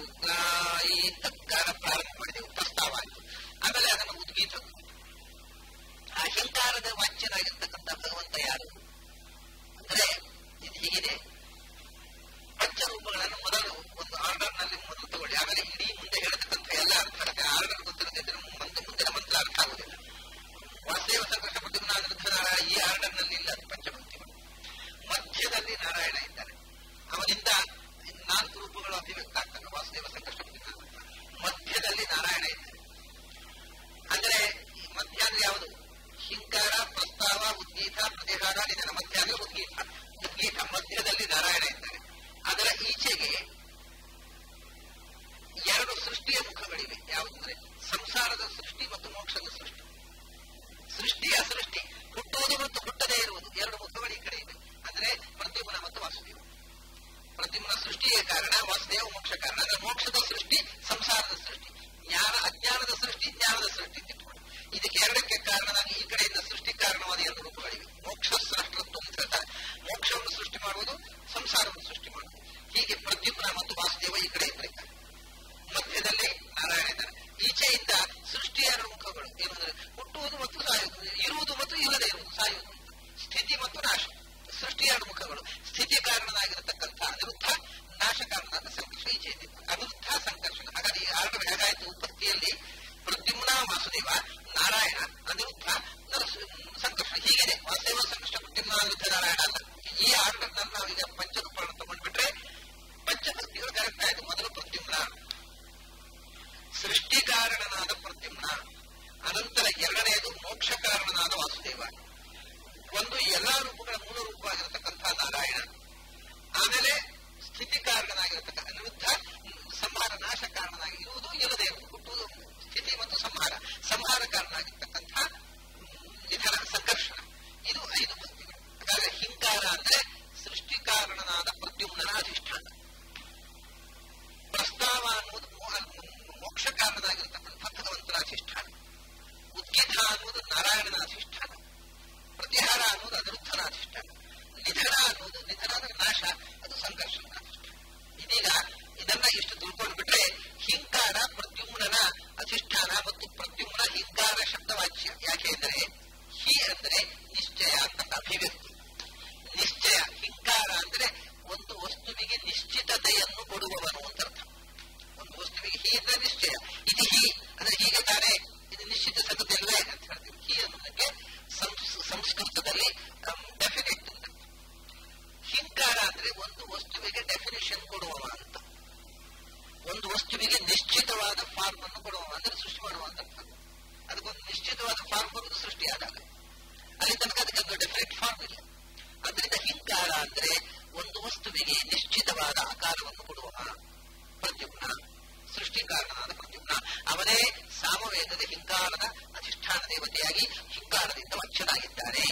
Speaker 1: ಗಾನ ಪ್ರಾರಂಭ ಮಾಡಿದೆವು ಪ್ರಸ್ತಾವ ಆಯ್ತು ಆಮೇಲೆ ಅದನ್ನು ಉದ್ಗೀತ ಆ ಹಿಂಕಾರದ ವಾಚ್ಯನಾಗಿರ್ತಕ್ಕಂಥ ಭಗವಂತ ಯಾರು ಅಂದ್ರೆ ಇದು ಹೀಗಿದೆ ಪಂಚರೂಪಗಳನ್ನು ಮೊದಲು ಒಂದು ಆರ್ಡರ್ ನಲ್ಲಿ ಮೊದಲು ತಗೊಳ್ಳಿ ಆಮೇಲೆ ಇಡೀ ಮುಂದೆ ಹೇಳತಕ್ಕಂಥ ಎಲ್ಲ ಅರ್ಥ ಆರ್ಡರ್ ಗೊತ್ತಿರದಿದ್ರೆ ಮುಂದೆ ಮುಂದಿನ ಮಂತ್ರ ಅರ್ಥ ಆಗುದಿಲ್ಲ ವಾಸುದೇವ ಸಂಕಷ್ಟ ಪ್ರತಿಜ್ಞಾನ ನಾರಾಯಣ ಈ ಆರ್ಡರ್ ನಲ್ಲಿ ಇಲ್ಲ ಪಂಚಭಕ್ತಿಗಳು ಮಧ್ಯದಲ್ಲಿ ನಾರಾಯಣ ಇದ್ದಾನೆ ಅವನಿಂದ ನಾಲ್ಕು ರೂಪಗಳು ಅಭಿವ್ಯಕ್ತ ಆಗ್ತವೆ ವಾಸುದೇವ ಸಂಕಷ್ಟ ಪ್ರತಿಜ್ಞಾನ ಮಧ್ಯದಲ್ಲಿ ನಾರಾಯಣ ಇದ್ದಾನೆ ಅಂದ್ರೆ ಈ ಮಧ್ಯ ಅಂದ್ರೆ ಯಾವುದು ಹಿಂಕಾರ ಪ್ರಸ್ತಾವ ಉದ್ಗೀತ ಪ್ರತಿಹಾರ ನಿಧನ ಮಧ್ಯ ಅಂದ್ರೆ ಉದ್ಗೀತ ಉದ್ಗೀತ ಮಧ್ಯದಲ್ಲಿ ನಾರಾಯಣ ಇದ್ದಾನೆ ಅದರ ಈಚೆಗೆ ಎರಡು ಸೃಷ್ಟಿಯ ಮುಖಗಳಿವೆ ಯಾವುದಂದ್ರೆ ಸಂಸಾರದ ಸೃಷ್ಟಿ ಮತ್ತು ಮೋಕ್ಷದ ಸೃಷ್ಟಿ ಸೃಷ್ಟಿಯ ಸೃಷ್ಟಿ ಹುಟ್ಟುವುದು ಮತ್ತು ಹುಟ್ಟದೇ ಇರುವುದು ಎರಡು ಮುಖಗಳು ಈ ಕಡೆ ಇವೆ ಅಂದ್ರೆ ಪ್ರದ್ಯುಮ್ನ ಮತ್ತು ವಾಸುದೇವ ಪ್ರದ್ಯುಮ್ನ ಸೃಷ್ಟಿಯೇ ಕಾರಣ ವಾಸುದೇವ ಮೋಕ್ಷ ಕಾರಣ ಅಂದ್ರೆ ಮೋಕ್ಷದ ಸೃಷ್ಟಿ ಸಂಸಾರದ ಸೃಷ್ಟಿ ಜ್ಞಾನ ಅಜ್ಞಾನದ ಸೃಷ್ಟಿ ಜ್ಞಾನದ ಸೃಷ್ಟಿ ತಿಳ್ಕೊಂಡು ಇದಕ್ಕೆ ಎರಡಕ್ಕೆ ಕಾರಣನಾಗಿ ಈ ಕಡೆಯಿಂದ ಸೃಷ್ಟಿ ಕಾರಣವಾದ ಎರಡು ರೂಪಗಳಿವೆ ಮೋಕ್ಷ ಸೃಷ್ಟತ್ವ ಅಂತ ಹೇಳ್ತಾರೆ ಮೋಕ್ಷವನ್ನು ಸೃಷ್ಟಿ ಮಾಡುವುದು ಸಂಸಾರವನ್ನು ಸೃಷ್ಟಿ ಮಾಡುವುದು ಹೀಗೆ ಪ್ರದ್ಯುಮ್ನ ಮತ್ತು ವಾಸುದೇವ ಈ ಕಡೆ ಇಬ್ಬರಿದ್ದಾರೆ ಮಧ್ಯದಲ್ಲಿ ನಾರಾಯಣ ಇದ್ದಾನೆ ಈಚೆಯಿಂದ ಸಂಕರ್ಷಣ ಸಂಕರ್ಷಣ ಈಚೆ ಇದೆ ಅನಿರುದ್ಧ ಸಂಕರ್ಷಣ ಹಾಗಾದ್ರೆ ಈ ಆರ್ಡರ್ ಹೇಗಾಯ್ತು ಉತ್ಪತ್ತಿಯಲ್ಲಿ ಪ್ರದ್ಯುಮ್ನ ವಾಸುದೇವ ನಾರಾಯಣ ಅನಿರುದ್ಧ ನರಸ- ಸಂಕರ್ಷಣ ಹೀಗಿದೆ ವಾಸುದೇವ ಸಂಕರ್ಷಣ ಪ್ರದ್ಯುಮ್ನ ಅನಿರುದ್ಧ ನಾರಾಯಣ ಅಲ್ಲ ಈ ಆರ್ಡರ್ ನಲ್ಲಿ ನಾವೀಗ ಪಂಚರೂಪಣ ತಗೊಂಡ್ಬಿಟ್ರೆ ಪಂಚಭಕ್ತಿಗಳು ಕರೆಕ್ಟ್ ಆಯ್ತು ಮೊದಲು ಪ್ರದ್ಯುಮ್ನ ಸೃಷ್ಟಿ ಕಾರಣನಾದ ಪ್ರದ್ಯುಮ್ನ ಅನಂತರ ಎರಡನೆಯದು ಮೋಕ್ಷ ಕಾರಣನಾದ ವಾಸುದೇವ ಒಂದು ಎಲ್ಲಾ ರೂಪಗಳ ಮೂಲ ರೂಪವಾಗಿರತಕ್ಕಂಥ ನಾರಾಯಣ ಆಮೇಲೆ ಸ್ಥಿತಿ ಕಾರಣನಾಗಿರತಕ್ಕ ಅನಿರುದ್ಧ ಸಂಹಾರ ನಾಶ ಕಾರಣನಾಗಿ ಇರುವುದು ಇಲ್ಲದೆ ಇರುವುದು ಹುಟ್ಟುವುದು ಸ್ಥಿತಿ ಮತ್ತು ಸಂಹಾರ ಸಂಹಾರ ಕಾರಣನಾಗಿರ್ತಕ್ಕಂಥ ನಿಧನ ಸಂಕರ್ಷಣ ಇದು ಐದು ಭಕ್ತಿಗಳು ಹಾಗಾದ್ರೆ ಹಿಂಕಾರ ಅಂದ್ರೆ ಸೃಷ್ಟಿ ಕಾರಣನಾದ ಪ್ರದ್ಯುಮ್ನ ಅಧಿಷ್ಠಾನ ಪ್ರಸ್ತಾವ ಅನ್ನುವುದು ಮೋ- ಮೋಕ್ಷ ಕಾರಣನಾಗಿರ್ತಕ್ಕಂಥ ಭಗವಂತನ ಅಧಿಷ್ಠಾನ ಉದ್ಗಿತ ಅನ್ನುವುದು ನಾರಾಯಣನ ಅಧಿಷ್ಠಾನ ಪ್ರತಿಹಾರ ಅನ್ನೋದು ಅನಿರುದ್ಧನ ಅಧಿಷ್ಠಾನ ನಿಧನ ಅನ್ನೋದು ನಿಧನ ಅಂದ್ರೆ ನಾಶ ಅದು ಸಂಘರ್ಷನ ಅಧಿಷ್ಠಾನ ಇದೀಗ ಇದನ್ನ ಇಷ್ಟು ತಿಳ್ಕೊಂಡು ಬಿಟ್ರೆ ಹಿಂಕಾರ ಪ್ರದ್ಯುಮ್ನನ ಅಧಿಷ್ಠಾನ ಮತ್ತು ಪ್ರದ್ಯುಮ್ನ ಹಿಂಕಾರ ಶಬ್ದವಾಚ್ಯ ಯಾಕೆಂದ್ರೆ ಹಿ ಅಂದ್ರೆ ನಿಶ್ಚಯ ಅಂತ ಅಭಿವ್ಯಕ್ತಿ ನಿಶ್ಚಯ ಹಿಂಕಾರ ಅಂದ್ರೆ ಒಂದು ವಸ್ತುವಿಗೆ ನಿಶ್ಚಿತತೆಯನ್ನು ಕೊಡುವವನು ಅಂತ ಅರ್ಥ ಒಂದು ವಸ್ತುವಿಗೆ ಹಿ ಅಂದ್ರೆ ನಿಶ್ಚಯ ಇದು ಹಿ ಅಂದ್ರೆ ಹೀಗೆ ತಾನೇ ಇದು ನಿಶ್ಚಿತ ಸಂಗತಿ ಅಲ್ವೇ ಅಂತ ಹೇಳ್ತೀವಿ ಹಿ ಅನ್ನೋದಕ್ಕೆ ಸಂಸ್- ಸಂಸ್ಕೃತದಲ್ಲಿ ಡೆಫಿನೆಟ್ ಅಂತ ಹಿಂಕಾರ ಅಂದ್ರೆ ಒಂದು ವಸ್ತುವಿಗೆ ಡೆಫಿನೇಷನ್ ಕೊಡುವವ ಅಂತ ಒಂದು ವಸ್ತುವಿಗೆ ನಿಶ್ಚಿತವಾದ ಫಾರ್ಮ್ ಅನ್ನು ಕೊಡುವ ಅಂದ್ರೆ ಸೃಷ್ಟಿ ಮಾಡುವ ಅಂತ ಅರ್ಥ. ಅದಕ್ಕೊಂದು ನಿಶ್ಚಿತವಾದ ಫಾರ್ಮ್ ಬರುವುದು ಸೃಷ್ಟಿಯಾದಾಗ ಅಲ್ಲಿ ತನಕ ಅದಕ್ಕೆ ಡೆಫಿನೆಟ್ ಫಾರ್ಮ್ ಇಲ್ಲ ಅದರಿಂದ ಹಿಂಕಾರ ಅಂದ್ರೆ ಒಂದು ವಸ್ತುವಿಗೆ ನಿಶ್ಚಿತವಾದ ಆಕಾರವನ್ನು ಕೊಡುವ ಪ್ರದ್ಯುಮ್ನ ಸೃಷ್ಟಿ ಕಾರಣನಾದ ಪ್ರದ್ಯುಮ್ನ ಅವನೇ ಸಾಮವೇದದ ಹಿಂಕಾರದ ಅಧಿಷ್ಠಾನ ದೇವತೆಯಾಗಿ ಹಿಂಕಾರದಿಂದ ವಚ್ಚನಾಗಿದ್ದಾನೆ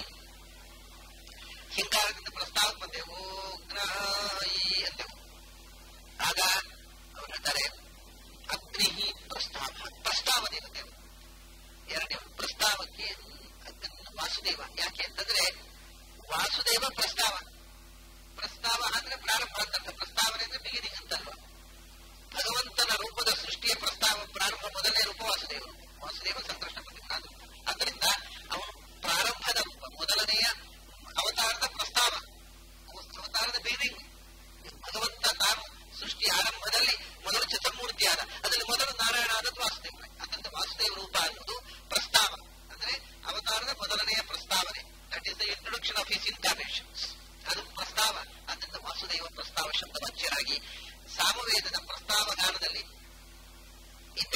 Speaker 1: ಹಿಂಕಾರದಿಂದ ಪ್ರಸ್ತಾವ ಬಂದೆವು ಗ್ರಾಯಿ ಅಂದೆವು ಆಗ ಅವರು ಹೇಳ್ತಾರೆ ಅಗ್ನಿ ಪ್ರಸ್ತಾವ ಪ್ರಸ್ತಾವ ದೇವತೆ ಎರಡನೇ ಪ್ರಸ್ತಾವಕ್ಕೆ ಅಗ್ನಿ ವಾಸುದೇವ ಯಾಕೆ ಅಂತಂದ್ರೆ ವಾಸುದೇವ ಪ್ರಸ್ತಾವ ಪ್ರಸ್ತಾವ ಅಂದ್ರೆ ಪ್ರಾರಂಭ ಅಂತ ಪ್ರಸ್ತಾವನೆ ಅಂದ್ರೆ ಬಿಗಿನಿಂಗ್ ಅಂತಲ್ವಾ ಭಗವಂತನ ರೂಪದ ಸೃಷ್ಟಿಯ ಪ್ರಸ್ತಾವ ಪ್ರಾರಂಭ ಮೊದಲನೇ ರೂಪ ವಾಸುದೇವ ವಾಸುದೇವ ಸಂಕೃಷ್ಣ ಪ್ರತಿಪಾದ ಆದ್ದರಿಂದ ಅವನು ಪ್ರಾರಂಭದ ರೂಪ ಮೊದಲನೆಯ ಅವತಾರದ ಪ್ರಸ್ತಾವ ಅವತಾರದ ಬಿಗಿನಿಂಗ್ ಭಗವಂತ ತಾನು ಸೃಷ್ಟಿ ಆರಂಭದಲ್ಲಿ ಮೊದಲು ಚತುರ್ಮೂರ್ತಿಯಾದ ಅದರಲ್ಲಿ ಮೊದಲು ನಾರಾಯಣ ಆದದ್ದು ವಾಸುದೇವ ಅದರಿಂದ ವಾಸುದೇವ ರೂಪ ಅನ್ನೋದು ಪ್ರಸ್ತಾವ ಅಂದ್ರೆ ಅವತಾರದ ಮೊದಲನೆಯ ಪ್ರಸ್ತಾವನೆ that is the introduction of his incarnations ಅದು ಪ್ರಸ್ತಾವ ಅದರಿಂದ ವಾಸುದೇವ ಪ್ರಸ್ತಾವ ಶಬ್ದವಾಚ್ಯರಾಗಿ ಸಾಮವೇದದ ಪ್ರಸ್ತಾವ ಗಾನದಲ್ಲಿ ಇದ್ದ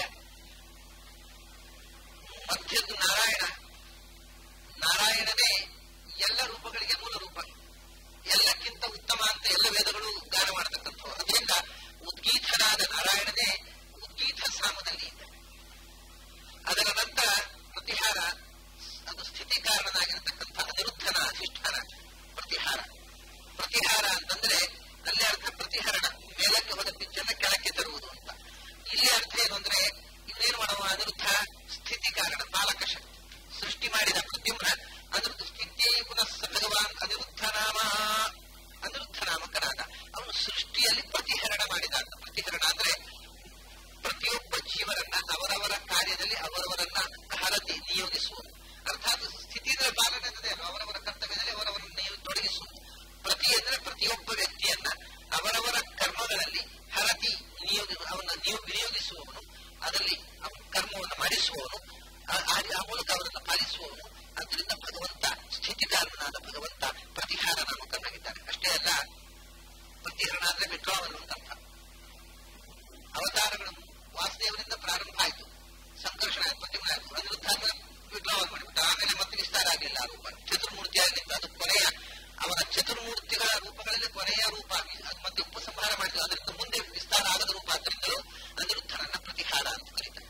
Speaker 1: ಮಧ್ಯದ್ದು ನಾರಾಯಣ ನಾರಾಯಣನೇ ಎಲ್ಲ ರೂಪಗಳಿಗೆ ಮೂಲ ರೂಪ ಎಲ್ಲಕ್ಕಿಂತ ಉತ್ತಮ ಅಂತ ಎಲ್ಲ ವೇದಗಳು ಗಾನ ಮಾಡತಕ್ಕಂಥವು ಅದರಿಂದ ಉದ್ಗೀತನಾದ ನಾರಾಯಣನೇ ಉದ್ಗೀತ ಸಾಮದಲ್ಲಿ ಇದ್ದ ಅದರ ನಂತರ ಪ್ರತಿಹಾರ ಅದು ಸ್ಥಿತಿ ಕಾರಣನಾಗಿರತಕ್ಕಂಥ ಅನಿರುದ್ಧನ ಅಧಿಷ್ಠಾನ ಪ್ರತಿಹಾರ ಪ್ರತಿಹಾರ ಅಂತಂದ್ರೆ ಅಲ್ಲೇ ಅರ್ಥ ಪ್ರತಿಹರಣ ಮೇಲಕ್ಕೆ ಹೋದ ಪಿಚ್ಚನ್ನ ಕೆಳಕ್ಕೆ ತರುವುದು ಅಂತ ಇಲ್ಲಿ ಅರ್ಥ ಏನು ಅಂದ್ರೆ ಇವನೇನು ಮಾಡುವ ಅನಿರುದ್ಧ ಸ್ಥಿತಿ ಕಾರಣ ಪಾಲಕ ಶಕ್ತಿ ಸೃಷ್ಟಿ ಮಾಡಿದ ಪ್ರದ್ಯುಮ್ನ ಅನಿರುದ್ಧ ಸ್ಥಿತಿ ಪುನಃ ಸ ಭಗವಾನ್ ಅನಿರುದ್ಧ ನಾಮ ಅನಿರುದ್ಧ ನಾಮಕನಾದ ಅವನು ಸೃಷ್ಟಿಯಲ್ಲಿ ಪ್ರತಿಹರಣ ಮಾಡಿದ ಅಂತ ಪ್ರತಿಹರಣ ಅಂದ್ರೆ ಪ್ರತಿಯೊಬ್ಬ ಜೀವರನ್ನ ಅವರವರ ಕಾರ್ಯದಲ್ಲಿ ಅವರವರನ್ನ ಹರತಿ ನಿಯೋಗಿಸುವುದು ಅರ್ಥಾತ್ ಸ್ಥಿತಿ ಅಂದ್ರೆ ಪಾಲನೆ ಅಂದರೆ ಅಲ್ಲ, ಅವರವರ ಕರ್ತವ್ಯದಲ್ಲಿ ಅವರವರನ್ನು ನೀವು ತೊಡಗಿಸುವುದು ಪ್ರತಿ ಅಂದ್ರೆ ಪ್ರತಿಯೊಬ್ಬ ವ್ಯಕ್ತಿಯನ್ನ ಅವರವರ ಕರ್ಮಗಳಲ್ಲಿ ಹರತಿ ನಿಯೋಗಿ ಅವನ್ನ ನೀವು ವಿನಿಯೋಗಿಸುವವನು ಅದರಲ್ಲಿ ಅವನ ಕರ್ಮವನ್ನು ಮಾಡಿಸುವವನು ಆ- ಆ ಆ ಮೂಲಕ ಅವರನ್ನು ಪಾಲಿಸುವವನು ಅದರಿಂದ ಭಗವಂತ ಸ್ಥಿತಿಕಾರನಾದ ಭಗವಂತ ಪ್ರತಿಹಾರ ನಾಮಕನಾಗಿದ್ದಾನೆ ಅಷ್ಟೇ ಅಲ್ಲ ಪ್ರತಿಹರಣ ಅಂದ್ರೆ ವಿಡ್ರಾವಲ್ ಅಂತ ಅರ್ಥ ಅವತಾರಗಳು ವಾಸುದೇವರಿಂದ ಪ್ರಾರಂಭ ಆಯಿತು ಸಂಕರ್ಷಣ ಪ್ರತಿಮೆ ಆಯಿತು ಅನಿರುದ್ಧ ವಿಡ್ರಾವಲ್ ಮಾಡಿಬಿಟ್ಟ ಆಮೇಲೆ ಮತ್ತೆ ವಿಸ್ತಾರ ಆಗಲಿಲ್ಲ ಆ ರೂಪ ಚತುರ್ಮೂರ್ತಿಯಾಗಿ ನಿಂತು ಅದು ಕೊನೆಯ ಅವನ ಚತುರ್ಮೂರ್ತಿಗಳ ರೂಪಗಳಲ್ಲಿ ಕೊನೆಯ ರೂಪ ಅದು ಮತ್ತೆ ಉಪಸಂಹಾರ ಮಾಡಿದ್ರು ಅದರಿಂದ ಮುಂದೆ ವಿಸ್ತಾರ ಆಗದ ರೂಪ ಆದ್ರಿಂದಲೂ ಅನಿರುದ್ಧನನ್ನ ಪ್ರತಿಹಾರ ಅಂತ ಕರೀತಾರೆ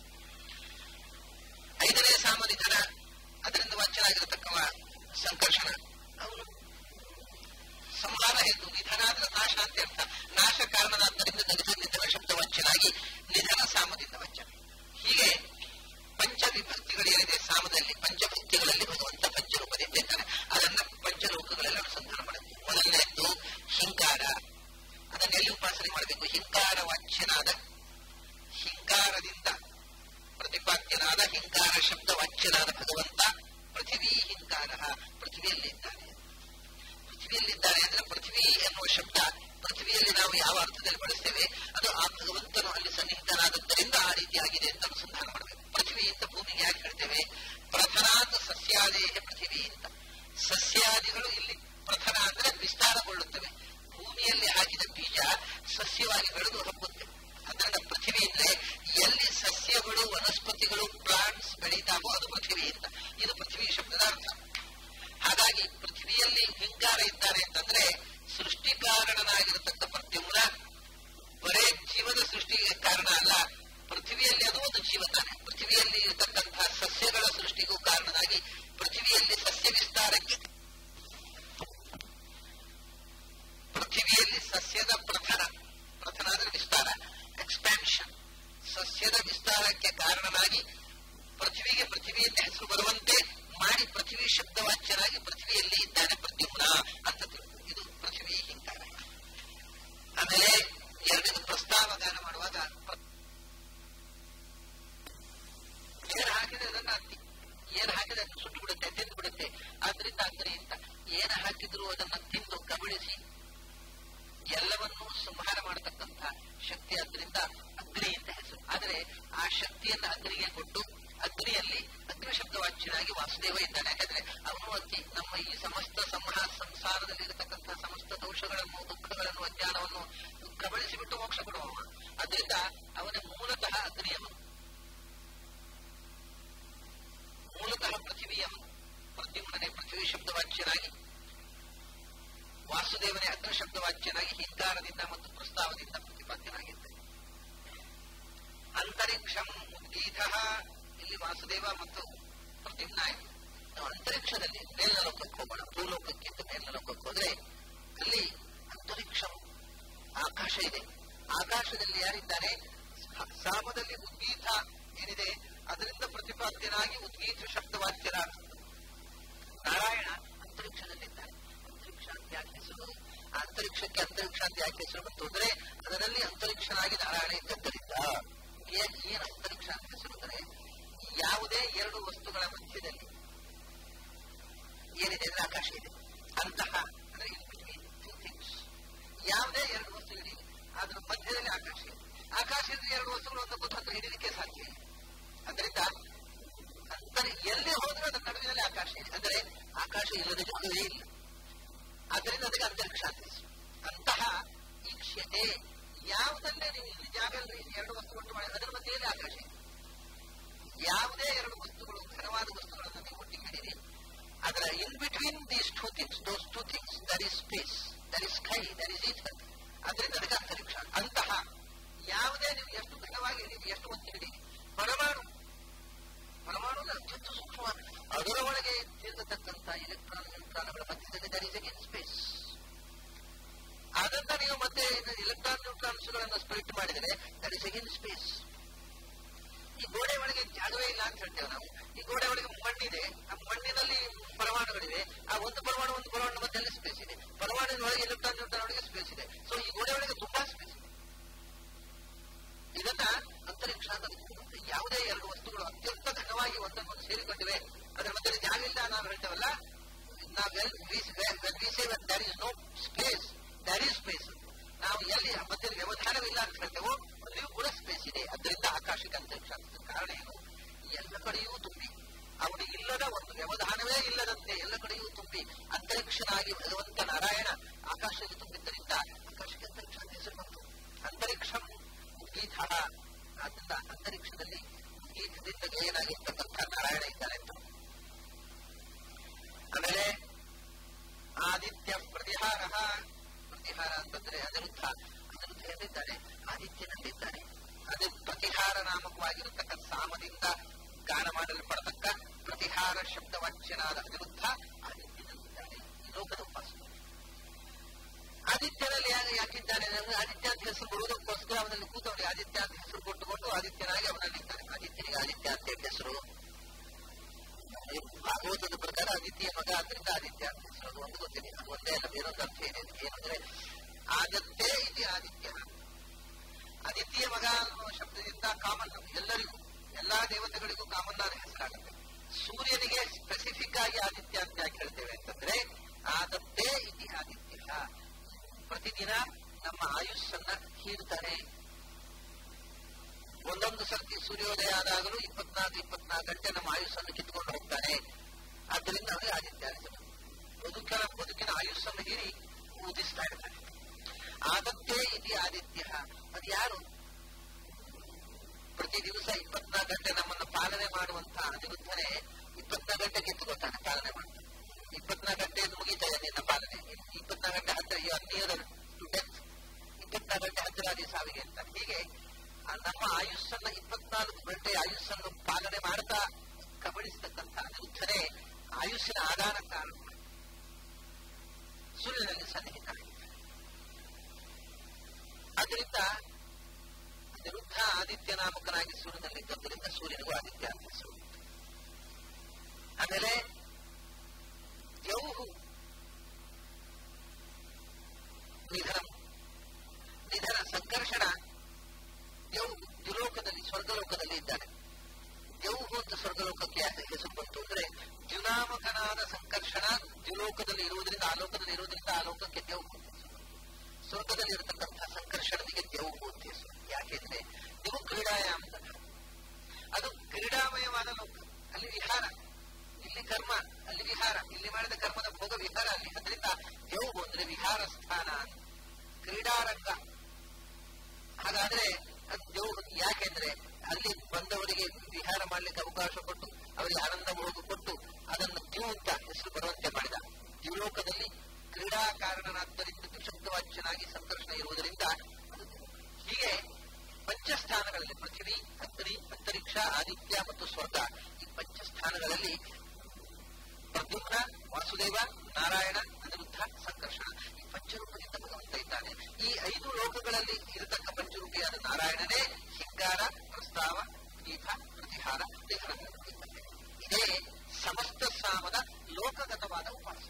Speaker 1: ಐದನೇ ಸಾಮನಿಧನ ಅದರಿಂದ ವಂಚನಾಗಿರತಕ್ಕವ ಸಂಕರ್ಷಣ ಅವನು ಸಂಹಾರ ಎಂದು ನಿಧನ ಅಂದ್ರೆ ನಾಶ ಅಂತ ಅರ್ಥ ನಾಶ ಕಾರಣನಾದ್ದರಿಂದ ನಿಧನ ನಿಧನ ಶಬ್ದ ವಂಚನಾಗಿ ನಿಧನ ಸಾಮದಿಂದ ವಂಚನೆ ಹೀಗೆ ಪಂಚ ವಿಭಕ್ತಿಗಳೇನಿದೆ ಸಾಮದಲ್ಲಿ ಪಂಚಭಕ್ತಿಗಳಲ್ಲಿ ಭಗವಂತ ಪಂಚರೂಪದಿಂದ ಇದ್ದಾನೆ ಅದನ್ನ ಪಂಚಲೋಕಗಳಲ್ಲಿ ಅನುಸಂಧಾನ ಮಾಡಬೇಕು ಮೊದಲನೆಯದ್ದು ಹಿಂಕಾರ ಅದನ್ನ ಎಲ್ಲಿ ಉಪಾಸನೆ ಮಾಡಬೇಕು ಹಿಂಕಾರ ವಾಚ್ಯನಾದ ಹಿಂಕಾರದಿಂದ ಪ್ರತಿಪಾದ್ಯನಾದ ಹಿಂಕಾರ ಶಬ್ದ ವಾಚ್ಯನಾದ ಭಗವಂತ ಪೃಥಿವೀ ಹಿಂಕಾರ ಪೃಥ್ವಿಯಲ್ಲಿದ್ದಾನೆ ಪೃಥ್ವಿಯಲ್ಲಿದ್ದಾನೆ ಅಂದ್ರೆ ಪೃಥ್ವಿ ಎನ್ನುವ ಶಬ್ದ ಪೃಥ್ವಿಯಲ್ಲಿ ನಾವು ಯಾವ ಅರ್ಥದಲ್ಲಿ ಬಳಸ್ತೇವೆ ಅದು ಆ ಭಗವಂತನು ಅಲ್ಲಿ ಸನ್ನಿಹಿತನಾದದ್ದರಿಂದ ಆ ರೀತಿಯಾಗಿದೆ ಅಂತ ಅನುಸಂಧಾನ ಮಾಡಬೇಕು ಪೃಥ್ವಿ ಅಂತ ಭೂಮಿಗೆ ಯಾಕೆ ಹೇಳ್ತೇವೆ ಪ್ರಥನಾತ್ ಸಸ್ಯಾದೇಹ ಪೃಥ್ವಿ ಅಂತ ಸಸ್ಯಾದಿಗಳು ಇಲ್ಲಿ ಪ್ರಥನ ಅಂದ್ರೆ ವಿಸ್ತಾರಗೊಳ್ಳುತ್ತವೆ ಭೂಮಿಯಲ್ಲಿ ಹಾಕಿದ ಬೀಜ ಸಸ್ಯವಾಗಿ ಬೆಳೆದು ಹಬ್ಬುತ್ತೆ ಅದರಿಂದ ಪೃಥ್ವಿ ಅಂದ್ರೆ ಎಲ್ಲಿ ಸಸ್ಯಗಳು ವನಸ್ಪತಿಗಳು ಪ್ಲಾಂಟ್ಸ್ ಬೆಳೀತಾವೋ ಅದು ಪೃಥ್ವಿ ಅಂತ ಇದು ಪೃಥ್ವಿ ಶಬ್ದದ ಅರ್ಥ ಹಾಗಾಗಿ ಪೃಥ್ವಿಯಲ್ಲಿ ಹಿಂಗಾರ ಇದ್ದಾನೆ ಅಂತಂದ್ರೆ ಸೃಷ್ಟಿ ಕಾರಣನಾಗಿರತಕ್ಕ ಪ್ರತ್ಯುಮ್ನ ಬರೇ ಜೀವದ ಸೃಷ್ಟಿಗೆ ಕಾರಣ ಅಲ್ಲ ಪೃಥ್ವಿಯಲ್ಲಿ ಅದು ಒಂದು ಜೀವ ತಾನೆ ಪೃಥ್ವಿಯಲ್ಲಿ ಇರತಕ್ಕಂತಹ ಸಸ್ಯಗಳ ಸೃಷ್ಟಿಗೂ ಕಾರಣನಾಗಿ ಪೃಥ್ವಿಯಲ್ಲಿ ಸಸ್ಯ ವಿಸ್ತಾರಕ್ಕೆ ಪೃಥ್ವಿಯಲ್ಲಿ ಸಸ್ಯದ ಪ್ರಥನ ಪ್ರಥನ ಅಂದ್ರೆ ವಿಸ್ತಾರ ಎಕ್ಸ್ಪ್ಯಾನ್ಷನ್ ಸಸ್ಯದ ವಿಸ್ತಾರಕ್ಕೆ ಕಾರಣನಾಗಿ ಪೃಥ್ವಿಗೆ ಪೃಥ್ವಿ ಅಂತ ಹೆಸರು ಬರುವಂತೆ ಮಾಡಿ ಪೃಥ್ವಿ ಶಬ್ದವಾಚ್ಯನಾಗಿ ಪೃಥ್ವಿಯಲ್ಲಿ ಇದ್ದಾನೆ ಪ್ರದ್ಯುಮ್ನ ಅಂತ ತಿಳ್ಕೊ ಇದು ಪೃಥ್ವಿ ಹಿಂಕಾರ ಆಮೇಲೆ ಎರಡನೇದು ಪ್ರಸ್ತಾವ ಗಾನ ಮಾಡುವಾಗ ಏನ್ ಹಾಕಿದ್ರೆ ಅದನ್ನ ಅತ್ತಿ ಏನ್ ಹಾಕಿದ್ರೆ ಅದನ್ನು ಸುಟ್ಟು ಬಿಡುತ್ತೆ ತಿಂದು ಬಿಡುತ್ತೆ ಆದ್ರಿಂದ ಅಗ್ನಿ ಅಂತ ಏನ್ ಹಾಕಿದ್ರು ಅದನ್ನ ತಿಂದು ಕಬಳಿಸಿ ಎಲ್ಲವನ್ನೂ ಸಂಹಾರ ಮಾಡತಕ್ಕಂಥ ಶಕ್ತಿ ಆದ್ರಿಂದ ಅಗ್ನಿ ಅಂತ ಹೆಸರು ಆದರೆ ಆ ಶಕ್ತಿಯನ್ನು ಅಗ್ನಿಗೆ ಕೊಟ್ಟು ಅಗ್ನಿಯಲ್ಲಿ ಅಗ್ನಿ ಶಬ್ದವಾಚ್ಯನಾಗಿ ವಾಸುದೇವ ಇದ್ದಾನೆ ಯಾಕಂದ್ರೆ ಅವನು ಅತಿ ನಮ್ಮ ಈ ಸಮಸ್ತ ಸಂಹ ಸಂಸಾರದಲ್ಲಿ ಇರತಕ್ಕಂತಹ ಸಮಸ್ತ ದೋಷಗಳನ್ನು ದುಃಖಗಳನ್ನು ಅಜ್ಞಾನವನ್ನು ಕಬಳಿಸಿಬಿಟ್ಟು ಮೋಕ್ಷ ಕೊಡುವವ ಅದರಿಂದ ಅವನ ಮೂಲತಃ ಅಗ್ನಿಯವನು ಮೂಲತಃ ಪೃಥ್ವಿಯವನು ಪ್ರದ್ಯುಮ್ನೇ ಪೃಥ್ವಿ ಶಬ್ದವಾಚ್ಯನಾಗಿ ವಾಸುದೇವನೇ ಅಗ್ರ ಶಬ್ದವಾಚ್ಯನಾಗಿ ಹಿಂಗಾರದಿಂದ ಮತ್ತು ಪ್ರಸ್ತಾವದಿಂದ ಪ್ರತಿಪಾದ್ಯನಾಗಿದ್ದೆ ಅಂತರಿಕ್ಷಂ ಉದ್ಗೀತ ಇಲ್ಲಿ ವಾಸುದೇವ ಮತ್ತು ಪ್ರದ್ಯುಮ್ನ ಆಯ್ತು ನಾವು ಅಂತರಿಕ್ಷದಲ್ಲಿ ಮೇಲಿನ ಲೋಕಕ್ಕೆ ಹೋಗೋಣ ಭೂಲೋಕಕ್ಕಿಂತ ಮೇಲಿನ ಲೋಕಕ್ಕೆ ಹೋದ್ರೆ ಅಲ್ಲಿ ಅಂತರಿಕ್ಷ ಆಕಾಶ ಇದೆ ಆಕಾಶದಲ್ಲಿ ಯಾರಿದ್ದಾರೆ ಸಾಮದಲ್ಲಿ ಉದ್ಗೀತ ಏನಿದೆ ಅದರಿಂದ ಪ್ರತಿಪಾದ್ಯನಾಗಿ ಉದ್ಗೀತ ಶಬ್ದವಾಚ್ಯರಾಗ ನಾರಾಯಣ ಅಂತರಿಕ್ಷದಲ್ಲಿದ್ದಾನೆ ಅಂತರಿಕ್ಷ ಅಂತ ಯಾಕೆ ಹೆಸರು ಆ ಅಂತರಿಕ್ಷಕ್ಕೆ ಅಂತರಿಕ್ಷ ಅಂತ ಯಾಕೆ ಹೆಸರು ಬಂತು ಅಂದ್ರೆ ಅದರಲ್ಲಿ ಅಂತರಿಕ್ಷನಾಗಿ ನಾರಾಯಣ ಇದ್ದದ್ದರಿಂದ ಏನ್ ಏನು ಅಂತರಿಕ್ಷ ಅಂತ ಹೆಸರು ಅಂದರೆ ಯಾವುದೇ ಎರಡು ವಸ್ತುಗಳ ಮಧ್ಯದಲ್ಲಿ ಏನಿದೆ ಅಂದ್ರೆ ಆಕಾಶ ಇದೆ ಅಂತಹ ಅಂದ್ರೆ ಇನ್ ಬಿಟ್ವೀನ್ ಟೂ ಥಿಂಗ್ಸ್ ಯಾವುದೇ ಎರಡು ವಸ್ತುಗಳಿವೆ ಅದರ ಮಧ್ಯದಲ್ಲಿ ಆಕಾಶ ಇದೆ ಆಕಾಶ ಇದ್ರೆ ಎರಡು ವಸ್ತುಗಳು ಒಂದಕ್ಕೊಂದು ಹತ್ರ ಹಿಡಿಲಿಕ್ಕೆ ಸಾಧ್ಯ ಇಲ್ಲ ಅದರಿಂದ ಅಂತರ ಎಲ್ಲಿ ಹೋದ್ರೂ ಅದರ ನಡುವಿನಲ್ಲಿ ಆಕಾಶ ಇದೆ ಅಂದರೆ ಆಕಾಶ ಇಲ್ಲದ ಜಾಗವೇ ಇಲ್ಲ ಆದ್ದರಿಂದ ಅದಕ್ಕೆ ಅಂತರಿಕ್ಷ ಅಂತ ಹೆಸರು ಅಂತಹ ಈಕ್ಷ್ಯತೆ ಯಾವುದಲ್ಲೇ ನೀವು ಇಲ್ಲಿ ಜಾಗ ಅಲ್ರಿ ಎರಡು ವಸ್ತು ಒಟ್ಟು ಮಾಡಿ ಅದರ ಮಧ್ಯೆಯಲ್ಲಿ ಆಕಾಶ ಇದೆ ಯಾವುದೇ ಎರಡು ವಸ್ತುಗಳು ಘನವಾದ ವಸ್ತುಗಳನ್ನು ನೀವು ಒಟ್ಟಿಗೆ ಹಿಡಿರಿ ಅದರ in between these two things those two things there is space there is sky there is ether ಅದರಿಂದ ಅದಕ್ಕೆ ಅಂತರಿಕ್ಷ ಅಂತಹ ಯಾವುದೇ ನೀವು ಎಷ್ಟು ಘನವಾಗಿ ಹಿಡೀರಿ ಎಷ್ಟು ಒತ್ತಿ ಹಿಡೀರಿ ಪರಮಾಣು ಪರಮಾಣು ಅತ್ಯಂತ ಸೂಕ್ಷ್ಮವಾದ ಅದರ ಒಳಗೆ ತಿರುಗತಕ್ಕಂಥ ಇಲೆಕ್ಟ್ರಾನ್ ನ್ಯೂಟ್ರಾನ್ಗಳ ಮಧ್ಯದಲ್ಲಿ ದರ್ ಇಸ್ ಅಗೇನ್ ಸ್ಪೇಸ್ ಆದಂತ ನೀವು ಮತ್ತೆ ಇಲೆಕ್ಟ್ರಾನ್ ನ್ಯೂಟ್ರಾನ್ಸ್ಗಳನ್ನು ಸ್ಪ್ಲಿಟ್ ಮಾಡಿದರೆ ದಟ್ ಇಸ್ ಅಗೇನ್ ಸ್ಪೇಸ್ ಈ ಗೋಡೆ ಒಳಗೆ ಜಾಗವೇ ಇಲ್ಲ ಅಂತ ಹೇಳ್ತೇವೆ ನಾವು ಈ ಗೋಡೆ ಒಳಗೆ ಮಣ್ಣಿದೆ ಆ ಮಣ್ಣಿನಲ್ಲಿ ಪರಮಾಣುಗಳಿವೆ ಆ ಒಂದು ಪರಮಾಣು ಒಂದು ಪರಮಾಣು ಮಧ್ಯದಲ್ಲಿ ಸ್ಪೇಸ್ ಇದೆ ಪರಮಾಣಿನ ಒಳಗೆ ಇಲೆಕ್ಟ್ರಾನ್ ನ್ಯೂಟ್ರಾನ್ ಒಳಗೆ ಸ್ಪೇಸ್ ಇದೆ ಸೊ ಈ ಗೋಡೆ ಒಳಗೆ ತುಂಬಾ ಸ್ಪೇಸ್ ಇದೆ ಇದನ್ನ ಅಂತರಿಕ್ಷ ಅಂತ ಕರೀತಾರೆ. ಯಾವುದೇ ಎರಡು ವಸ್ತುಗಳು ಅತ್ಯಂತ ಘನವಾಗಿ ಒಂದಕ್ಕೊಂದು ಸೇರಿಕೊಂಡಿವೆ ಅದರ ಮಧ್ಯದಲ್ಲಿ ಜಾಗ ಇಲ್ಲ ನಾವು ಹೇಳ್ತೇವಲ್ಲ ನಾವು there is no space there is space ನಾವು ಎಲ್ಲಿ ಮಧ್ಯದಲ್ಲಿ ವ್ಯವಧಾನವಿಲ್ಲ ಅಂತ ಹೇಳ್ತೇವೋ ಅಲ್ಲಿಯೂ ಕೂಡ ಸ್ಪೇಸ್ ಇದೆ ಅದರಿಂದ ಆಕಾಶಕ್ಕೆ ಅಂತರಿಕ್ಷ ಅಂತ ಕಾರಣ ಏನು ಎಲ್ಲ ಕಡೆಯೂ ತುಂಬಿ ಅವನು ಇಲ್ಲದ ಒಂದು ವ್ಯವಧಾನವೇ ಇಲ್ಲದಂತೆ ಎಲ್ಲ ಕಡೆಯೂ ತುಂಬಿ ಅಂತರಿಕ್ಷನಾಗಿ ಭಗವಂತ ನಾರಾಯಣ ಆಕಾಶದಲ್ಲಿ ತುಂಬಿದ್ದರಿಂದ ಆಕಾಶಕ್ಕೆ ಅಂತರಿಕ್ಷ ಅಂತ ಹೆಸರು ಬಂತು ಅಂತರಿಕ್ಷಂ ಉದ್ಗೀತ ಆದ್ದರಿಂದ ಅಂತರಿಕ್ಷದಲ್ಲಿ ಉದ್ಗೀತದಿಂದ ಗೆಳೆಯನಾಗಿರ್ತಕ್ಕಂಥ ನಾರಾಯಣ ಇದ್ದಾನೆ ಅಂತ ಆಮೇಲೆ ಆದಿತ್ಯ ಪ್ರತಿಹಾರ ಪ್ರತಿಹಾರ ಅಂತಂದ್ರೆ ಅನಿರುದ್ಧ ಅನಿರುದ್ಧ ಎಲ್ಲಿದ್ದಾನೆ ಆದಿತ್ಯನಲ್ಲಿದ್ದಾನೆ ಅದು ಪ್ರತಿಹಾರ ನಾಮಕವಾಗಿರತಕ್ಕಂಥ ಸಾಮದಿಂದ ಗಾನ ಮಾಡಲ್ಪಡತಕ್ಕ ಪ್ರತಿಹಾರ ಶಬ್ದವಾಚ್ಯನಾದ ಅನಿರುದ್ಧ ಆದಿತ್ಯನಲ್ಲಿದ್ದಾನೆ ಈ ಲೋಕದ ಉಪಾಸನೆ ಆದಿತ್ಯನಲ್ಲಿ ಯಾಕೆ ಯಾಕಿದ್ದಾನೆ ನಮಗೆ ಆದಿತ್ಯ ಅಂತ ಹೆಸರು ಕೊಡುವುದಕ್ಕೋಸ್ಕರ ಅವನಲ್ಲಿ ಕೂತವನಿಗೆ ಆದಿತ್ಯ ಅಂತ ಹೆಸರು ಕೊಟ್ಟುಕೊಂಡು ಆದಿತ್ಯನಾಗಿ ಅವನಲ್ಲಿದ್ದಾನೆ ಆದಿತ್ಯನಿಗೆ ಆದಿತ್ಯ ಅಂತ ಯಾಕೆ ಹೆಸರು ಭಾಗವತದ ಪ್ರಕಾರ ಆದಿತ್ಯ ಮಗ ಆದ್ರಿಂದ ಆದಿತ್ಯ ಅಂತ ಹೆಸರು ಅದು ಒಂದು ಗೊತ್ತಿದೆ ಅದು ಒಂದೇ ಅಲ್ಲ ಬೇರೊಂದು ಅರ್ಥ ಇದೆ ಅದಕ್ಕೆ ಏನಂದ್ರೆ ಆಗತ್ತೇ ಇದೆ ಆದಿತ್ಯ ಆದಿತ್ಯ ಮಗ ಅನ್ನುವ ಶಬ್ದದಿಂದ ಕಾಮನ್ ಎಲ್ಲರಿಗೂ ಎಲ್ಲಾ ದೇವತೆಗಳಿಗೂ ಕಾಮನ್ ಆದ ಹೆಸರಾಗುತ್ತೆ ಸೂರ್ಯನಿಗೆ ಸ್ಪೆಸಿಫಿಕ್ ಆಗಿ ಆದಿತ್ಯ ಅಂತ ಯಾಕೆ ಹೇಳ್ತೇವೆ ಅಂತಂದ್ರೆ ಆದತ್ತೇ ಇತಿ ಪ್ರತಿದಿನ ನಮ್ಮ ಆಯುಸ್ಸನ್ನ ಹೀರ್ತಾನೆ ಒಂದೊಂದು ಸರ್ತಿ ಸೂರ್ಯೋದಯ ಆದಾಗಲೂ ಇಪ್ಪತ್ನಾಲ್ಕು ಇಪ್ಪತ್ನಾಲ್ಕು ಗಂಟೆ ನಮ್ಮ ಆಯುಸ್ಸನ್ನು ಕಿತ್ಕೊಂಡು ಹೋಗ್ತಾನೆ ಆದ್ದರಿಂದ ಅವನಿಗೆ ಆದಿತ್ಯ ಅನಿಸಲು ಬದುಕಿನ ಬದುಕಿನ ಆಯುಸ್ಸನ್ನು ಹೀರಿ ಊದಿಸ್ತಾ ಇರ್ತಾನೆ ಆಗತ್ತೇ ಇತಿ ಆದಿತ್ಯ ಅದು ಯಾರು ಪ್ರತಿ ದಿವಸ ಇಪ್ಪತ್ನಾಲ್ಕು ಗಂಟೆ ನಮ್ಮನ್ನು ಪಾಲನೆ ಮಾಡುವಂತಹ ಅನಿರುದ್ಧನೇ ಇಪ್ಪತ್ನಾಲ್ಕು ಗಂಟೆ ಕಿತ್ತುಕೊಳ್ತಾನೆ ಪಾಲನೆ ಮಾಡ್ತಾನೆ ಇಪ್ಪತ್ನಾಲ್ಕು ಗಂಟೆ ಮುಗಿತಾರೆ ನಿನ್ನ ಪಾಲನೆ ಇಪ್ಪತ್ನಾಲ್ಕು ಗಂಟೆ ಹತ್ತಿರ you are near to death ಇಪ್ಪತ್ನಾಲ್ಕು ಗಂಟೆ ಹತ್ತಿರ ಅದೇ ಸಾವಿಗೆ ಅಂತ ಹೀಗೆ ಆ ನಮ್ಮ ಆಯುಸ್ಸನ್ನ ಇಪ್ಪತ್ನಾಲ್ಕು ಗಂಟೆ ಆಯುಸ್ಸನ್ನು ಪಾಲನೆ ಮಾಡ್ತಾ ಕಬಳಿಸತಕ್ಕಂಥ ಅನಿರುದ್ಧನೇ ಆಯುಸ್ಸಿನ ಆಧಾರ ಕಾರಣ ಸೂರ್ಯನಲ್ಲಿ ಸನ್ನಿಹಿತನಾಗಿದ್ದಾನೆ ಅದರಿಂದ ಅನಿರುದ್ಧ ಆದಿತ್ಯ ನಾಮಕನಾಗಿ ಸೂರ್ಯನಲ್ಲಿದ್ದರಿಂದ ಸೂರ್ಯನಿಗೂ ಆದಿತ್ಯ ಅಂತ ಹೆಸರು ಆಮೇಲೆ ಯೌಹು ನಿಧನ ನಿಧನ ಸಂಕರ್ಷಣ ಯೌಹು ದ್ಯುಲೋಕದಲ್ಲಿ ಸ್ವರ್ಗಲೋಕದಲ್ಲಿ ಇದ್ದಾನೆ ಯೌಹು ಅಂತ ಸ್ವರ್ಗಲೋಕಕ್ಕೆ ಹೆಸರು ಬಂತು ಅಂದ್ರೆ ದ್ಯುನಾಮಕನಾದ ಸಂಕರ್ಷಣ ದ್ಯುಲೋಕದಲ್ಲಿ ಇರುವುದರಿಂದ ಆ ಲೋಕದಲ್ಲಿ ಇರುವುದರಿಂದ ಆ ಲೋಕಕ್ಕೆ ಯೌಹು ಅಂತ ಹೆಸರು ಸ್ವರ್ಗದಲ್ಲಿ ಇರತಕ್ಕಂಥ ಸಂಕರ್ಷಣನಿಗೆ ಯೌಹು ಅಂತ ಹೆಸರು ಯಾಕೆಂದ್ರೆ ನೀವು ಕ್ರೀಡಾಯಾಮ ಅದು ಕ್ರೀಡಾಮಯವಾದ ಲೋಕ ಅಲ್ಲಿ ವಿಹಾರ ಇಲ್ಲಿ ಕರ್ಮ ಅಲ್ಲಿ ವಿಹಾರ ಇಲ್ಲಿ ಮಾಡಿದ ಕರ್ಮದ ಭೋಗ ವಿಹಾರ ಅಲ್ಲಿ ಅದರಿಂದ ಯೌಹು ಅಂದ್ರೆ ವಿಹಾರ ಸ್ಥಾನ ಕ್ರೀಡಾರಂಗ ಹಾಗಾದ್ರೆ ಅದು ದೇವರು ಯಾಕೆಂದ್ರೆ ಅಲ್ಲಿ ಬಂದವರಿಗೆ ವಿಹಾರ ಮಾಡ್ಲಿಕ್ಕೆ ಅವಕಾಶ ಕೊಟ್ಟು ಅವರಿಗೆ ಆನಂದ ಭೋಗ ಕೊಟ್ಟು ಅದನ್ನು ದ್ಯೂ ಅಂತ ಹೆಸರು ಬರುವಂತೆ ಮಾಡಿದ ದ್ಯುಲೋಕದಲ್ಲಿ ಕ್ರೀಡಾ ಕಾರಣನಾದ್ದರಿಂದ ದ್ವಿಶಬ್ದವಾಚ್ಯನಾಗಿ ಸಂಕರ್ಷಣ ಇರುವುದರಿಂದ ಹೀಗೆ ಪಂಚಸ್ಥಾನಗಳಲ್ಲಿ ಪೃಥ್ವಿ ಅಗ್ನಿ ಅಂತರಿಕ್ಷ ಆದಿತ್ಯ ಮತ್ತು ಸ್ವರ್ಗ ಈ ಪಂಚಸ್ಥಾನಗಳಲ್ಲಿ ಪ್ರದ್ಯುಮ್ನ ವಾಸುದೇವ ನಾರಾಯಣ ಅನಿರುದ್ಧ ಸಂಕರ್ಷಣ ಈ ಪಂಚರೂಪದಿಂದ ಭಗವಂತ ಇದ್ದಾನೆ ಈ ಐದು ಲೋಕಗಳಲ್ಲಿ ಇರತಕ್ಕ ಪಂಚರೂಪಿಯಾದ ನಾರಾಯಣನೇ ಹಿಂಗಾರ ಪ್ರಸ್ತಾವ ಗೀತ ಪ್ರತಿಹಾರ ದೇಹನ ಇದೇ ಸಮಸ್ತ ಸಾಮದ ಲೋಕಗತವಾದ ಉಪಾಸನೆ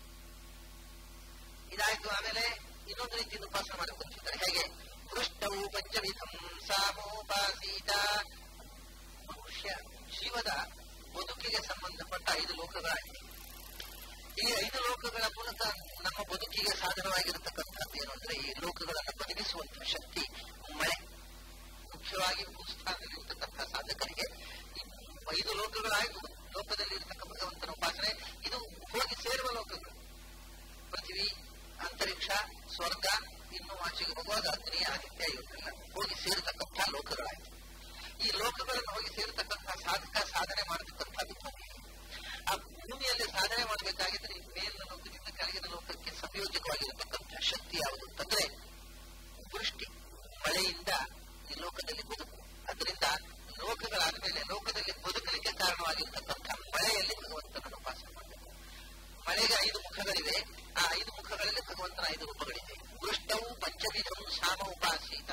Speaker 1: ಇದಾಯ್ತು ಆಮೇಲೆ ಇನ್ನೊಂದು ರೀತಿಯಿಂದ ಉಪಾಸನೆ ಮಾಡಿ ಕೊಡ್ತಿದ್ದಾರೆ ಹೇಗೆ ಪೃಷ್ಠವು ಪಂಚವಿಧಂ ಸಾಮೋಪಾಸೀತ ಮನುಷ್ಯ ಜೀವದ ಬದುಕಿಗೆ ಸಂಬಂಧಪಟ್ಟ ಐದು ಲೋಕಗಳಾಗಿವೆ ಈ ಐದು ಲೋಕಗಳ ಮೂಲಕ ನಮ್ಮ ಬದುಕಿಗೆ ಸಾಧನವಾಗಿರತಕ್ಕಂಥದ್ದು ಏನು ಅಂದ್ರೆ ಈ ಲೋಕಗಳನ್ನು ಬದಲಿಸುವಂತಹ ಶಕ್ತಿ ಮಳೆ ಮುಖ್ಯವಾಗಿ ಭೂಸ್ಥಾನದಲ್ಲಿರ್ತಕ್ಕಂಥ ಸಾಧಕರಿಗೆ ಈ ಐದು ಲೋಕಗಳಾಯ್ತು ಲೋಕದಲ್ಲಿ ಇರತಕ್ಕ ಭಗವಂತನ ಉಪಾಸನೆ ಇದು ಹೋಗಿ ಸೇರುವ ಲೋಕಗಳು ಪೃಥ್ವಿ ಅಂತರಿಕ್ಷ ಸ್ವರ್ಗ ಇನ್ನು ಆಚೆಗೆ ಹೋಗುವಾಗ ಅಗ್ನಿ ಆದಿತ್ಯ ಇವನ್ನೆಲ್ಲ ಹೋಗಿ ಸೇರತಕ್ಕಂಥ ಲೋಕಗಳಾಯ್ತು ಈ ಲೋಕಗಳನ್ನು ಹೋಗಿ ಸೇರತಕ್ಕಂಥ ಸಾಧಕ ಸಾಧನೆ ಮಾಡತಕ್ಕಂಥದ್ದು ಭೂಮಿ ಆ ಭೂಮಿಯಲ್ಲಿ ಸಾಧನೆ ಮಾಡಬೇಕಾಗಿದ್ರೆ ಮೇಲಿನ ಲೋಕದಿಂದ ಕೆಳಗಿನ ಲೋಕಕ್ಕೆ ಸಂಯೋಜಕವಾಗಿರತಕ್ಕಂಥ ಶಕ್ತಿ ಯಾವುದು ಅಂತಂದ್ರೆ ವೃಷ್ಟಿ ಮಳೆಯಿಂದ ಈ ಲೋಕದಲ್ಲಿ ಬದುಕು ಅದರಿಂದ ಲೋಕಗಳಾದ ಮೇಲೆ ಲೋಕದಲ್ಲಿ ಬದುಕಲಿಕ್ಕೆ ಕಾರಣವಾಗಿರ್ತಕ್ಕಂಥ ಮಳೆಯಲ್ಲಿ ಭಗವಂತನನ್ನು ಉಪಾಸನೆ ಮಾಡಬೇಕು ಮಳೆಗೆ ಐದು ಮುಖಗಳಿವೆ ಆ ಐದು ಮುಖಗಳಲ್ಲಿ ಭಗವಂತನ ಐದು ರೂಪಗಳಿವೆ ವೃಷ್ಟವು ಪಂಚವಿಧಂ ಸಾಮ ಉಪಾಸೀತ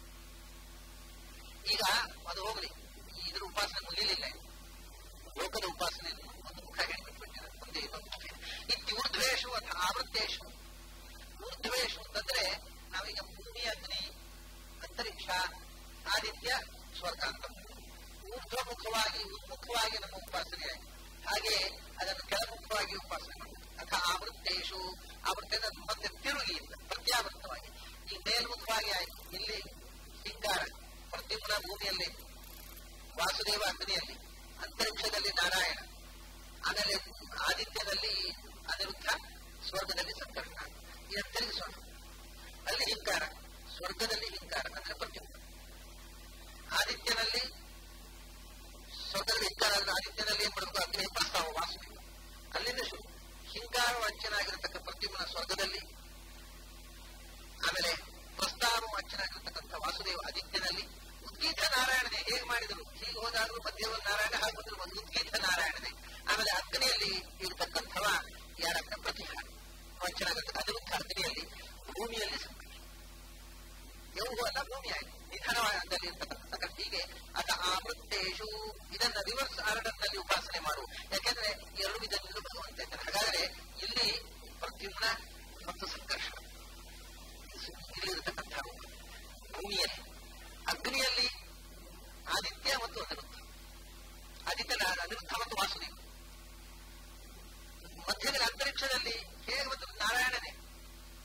Speaker 1: ಈಗ ಅದು ಹೋಗಲಿ ಇದರ ಉಪಾಸನೆ ಮುಗಿಲಿಲ್ಲ ಲೋಕದ ಉಪಾಸನೆ ಒಂದು ಮುಖ ಹೇಳಿಬಿಟ್ಬಿಟ್ಟಿದ್ದಾರೆ ಮುಂದೆ ಇನ್ನೊಂದು ಮುಖ ಇದೆ ಇತ್ಯೂರ್ಧ್ವೇಶು ಅಥವಾ ಆವೃತ್ತೇಶು ಊರ್ಧ್ವೇಶು ಅಂತಂದ್ರೆ ನಾವೀಗ ಭೂಮಿ ಅಗ್ನಿ ಅಂತರಿಕ್ಷ ಆದಿತ್ಯ ಸ್ವರ್ಗ ಅಂತ ಊರ್ಧ್ವಮುಖವಾಗಿ ಉನ್ಮುಖವಾಗಿ ನಮ್ಮ ಉಪಾಸನೆ ಆಗಿದೆ ಹಾಗೆ ಅದನ್ನು ಕೆಳಮುಖವಾಗಿ ಉಪಾಸನೆ ಮಾಡಬೇಕು ಅಥವಾ ಆವೃತ್ತೇಶು ಆವೃತ್ತ ಮತ್ತೆ ತಿರುಗಿಯಿಂದ ಪ್ರತ್ಯಾವೃತ್ತವಾಗಿ ಈ ಮೇಲ್ಮುಖವಾಗಿ ಆಯ್ತು ಇಲ್ಲಿ ಹಿಂಗಾರ ಪ್ರದ್ಯುಮ್ನ ಭೂಮಿಯಲ್ಲಿ ವಾಸುದೇವ ಅಗ್ನಿಯಲ್ಲಿ ಅಂತರಿಕ್ಷದಲ್ಲಿ ನಾರಾಯಣ ಆಮೇಲೆ ಆದಿತ್ಯದಲ್ಲಿ ಅನಿರುದ್ಧ ಸ್ವರ್ಗದಲ್ಲಿ ಸಂಕರ್ಷಣ ಇದನ್ನು ತಿರುಗಿಸೋಣ ಅಲ್ಲಿ ಹಿಂಕಾರ ಸ್ವರ್ಗದಲ್ಲಿ ಹಿಂಕಾರ ಅಂದ್ರೆ ಪ್ರದ್ಯುಮ್ನ ಆದಿತ್ಯನಲ್ಲಿ ಸ್ವರ್ಗದಲ್ಲಿ ಹಿಂಕಾರ ಅಂದ್ರೆ ಆದಿತ್ಯನಲ್ಲಿ ಏನ್ ಮಾಡಬೇಕು ಅಗ್ನಿ ಪ್ರಸ್ತಾವ ವಾಸುದೇವ ಅಲ್ಲಿಂದ ಶುರು ಹಿಂಕಾರ ವಂಚನಾಗಿರತಕ್ಕ ಪ್ರದ್ಯುಮ್ನ ಸ್ವರ್ಗದಲ್ಲಿ ಆಮೇಲೆ ಪ್ರಸ್ತಾವ ವಂಚನಾಗಿರತಕ್ಕಂಥ ವಾಸುದೇವ ಆದಿತ್ಯನಲ್ಲಿ ಉದ್ಗೀತ ನಾರಾಯಣನೇ ಹೇಗೆ ಮಾಡಿದರು ಹೀಗೆ ಹೋದಾಗಲೂ ಮಧ್ಯವ ನಾರಾಯಣ ಹಾಗೆ ಬಂದರು ಒಂದು ಉದ್ಗೀತ ನಾರಾಯಣನೇ ಆಮೇಲೆ ಅಗ್ನಿಯಲ್ಲಿ ಇರತಕ್ಕಂಥವ ಯಾರನ್ನ ಪ್ರತಿಹಾರ ವಂಚನಾಗಿರ್ತಕ್ಕ ಅನಿರುದ್ಧ ಅಗ್ನಿಯಲ್ಲಿ ಭೂಮಿಯಲ್ಲಿ ಸಂಕಟ ಯೌಹು ಅಲ್ಲ ಭೂಮಿ ಆಯ್ತು ನಿಧನದಲ್ಲಿ ಇರ್ತಕ್ಕಂಥ ಹೀಗೆ ಅದ ಆವೃತ್ತೇಶು ಇದನ್ನ ರಿವರ್ಸ್ ಆರ್ಡರ್ ನಲ್ಲಿ ಉಪಾಸನೆ ಮಾಡು ಯಾಕೆಂದ್ರೆ ಎರಡು ವಿಧದಿಂದ ಭಗವಂತ ಇದ್ದಾನೆ ಹಾಗಾದ್ರೆ ಇಲ್ಲಿ ಪ್ರದ್ಯುಮ್ನ ಮತ್ತು ಸಂಕರ್ಷಣ ಇಲ್ಲಿರತಕ್ಕಂಥ ಭೂಮಿಯಲ್ಲಿ ಅಗ್ನಿಯಲ್ಲಿ ಆದಿತ್ಯ ಮತ್ತು ಅನಿರುದ್ಧ ಆದಿತ್ಯ ಅನಿರುದ್ಧ ಮತ್ತು ವಾಸುದೇವ ಮಧ್ಯದಲ್ಲಿ ಅಂತರಿಕ್ಷದಲ್ಲಿ ಹೇಗೆ ಮತ್ತು ನಾರಾಯಣನೇ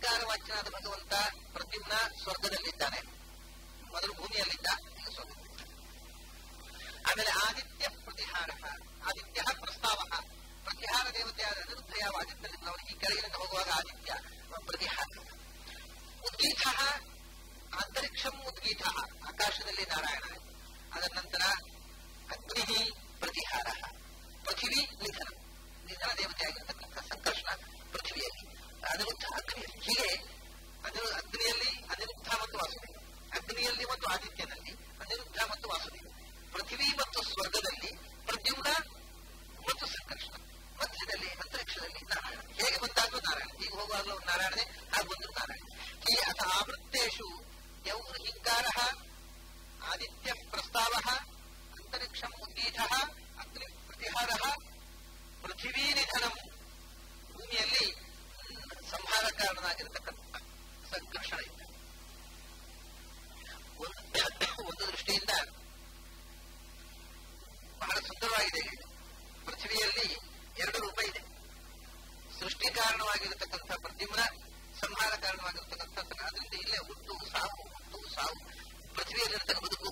Speaker 1: ಹಿಂಗಾರವಾಚ್ಯನಾದ ಭಗವಂತ ಪ್ರದ್ಯುಮ್ನ ಸ್ವರ್ಗದಲ್ಲಿದ್ದಾನೆ ಮೊದಲು ಭೂಮಿಯಲ್ಲಿದ್ದ ಈಗ ಸ್ವರ್ಗದಲ್ಲಿದ್ದಾನೆ ಆಮೇಲೆ ಆದಿತ್ಯ ಪ್ರತಿಹಾರ ಆದಿತ್ಯ ಪ್ರಸ್ತಾವ ಪ್ರತಿಹಾರ ದೇವತೆಯಾದ ಅನಿರುದ್ಧ ಯಾವ ಆದಿತ್ಯದಲ್ಲಿ ಅವನಿಗೆ ಈ ಕೆಳಗಿನಿಂದ ಹೋಗುವಾಗ ಆದಿತ್ಯ ಪ್ರತಿಹಾರ ಉದ್ಗೀತ ಅಂತರಿಕ್ಷಂ ಉದ್ಗೀತ ಆಕಾಶದಲ್ಲಿ ನಾರಾಯಣ ಅದರ ನಂತರ ಅಗ್ನಿ ಪ್ರತಿಹಾರ ಪೃಥಿವಿ ನಿಧನ ನಿಧನ ದೇವತೆಯಾಗಿರ್ತಕ್ಕಂಥ ಸಂಕರ್ಷಣ ಪೃಥ್ವಿಯಲ್ಲಿ ಅನಿರುದ್ಧ ಅಗ್ನಿಯಲ್ಲಿ ಹೀಗೆ ಅದು ಅಗ್ನಿಯಲ್ಲಿ ಅನಿರುದ್ಧ ಮತ್ತು ವಾಸುದೇವ ಅಗ್ನಿಯಲ್ಲಿ ಮತ್ತು ಆದಿತ್ಯನಲ್ಲಿ ಅನಿರುದ್ಧ ಮತ್ತು ವಾಸುದೇವ ಪೃಥ್ವಿ ಮತ್ತು ಸ್ವರ್ಗದಲ್ಲಿ ಪ್ರದ್ಯುಮ್ನ ಮತ್ತು ಸಂಕರ್ಷಣ ಮಧ್ಯದಲ್ಲಿ ಅಂತರಿಕ್ಷದಲ್ಲಿ ನಾರಾಯಣ ಹೇಗೆ ಬಂದಾಗಲೂ ನಾರಾಯಣ ಹೀಗೆ ಹೋಗುವಾಗಲೂ ನಾರಾಯಣನೇ ಹಾಗೆ ಬಂದ್ರು ನಾರಾಯಣ ಈ ಅಥ ಆವೃತ್ತೇಶು ಯೌರ್ ಹಿಂಕಾರ ಆದಿತ್ಯ ಪ್ರಸ್ತಾವ ಅಂತರಿಕ್ಷಂ ಉದ್ದೀತ ಅಗ್ನಿ ಪ್ರತಿಹಾರ ಪೃಥಿವೀ ನಿಧನಂ ಭೂಮಿಯಲ್ಲಿ ಸಂಹಾರ ಕಾರಣನಾಗಿರತಕ್ಕಂಥ ಸಂಕರ್ಷಣ ಇದೆ ಒಂದು ದೃಷ್ಟಿಯಿಂದ ಬಹಳ ಸುಂದರವಾಗಿದೆ ಪೃಥ್ವಿಯಲ್ಲಿ ಎರಡು ರೂಪ ಇದೆ ಸೃಷ್ಟಿ ಕಾರಣವಾಗಿರತಕ್ಕಂಥ ಪ್ರದ್ಯುಮ್ನ ಸಂಹಾರ ಕಾರಣವಾಗಿರತಕ್ಕಂಥ ಅದರಿಂದ ಇಲ್ಲೇ ಹುಟ್ಟು ಸಾವು ಹುಟ್ಟು ಸಾವು ಪೃಥ್ವಿಯಲ್ಲಿರತಕ್ಕ ಬದುಕು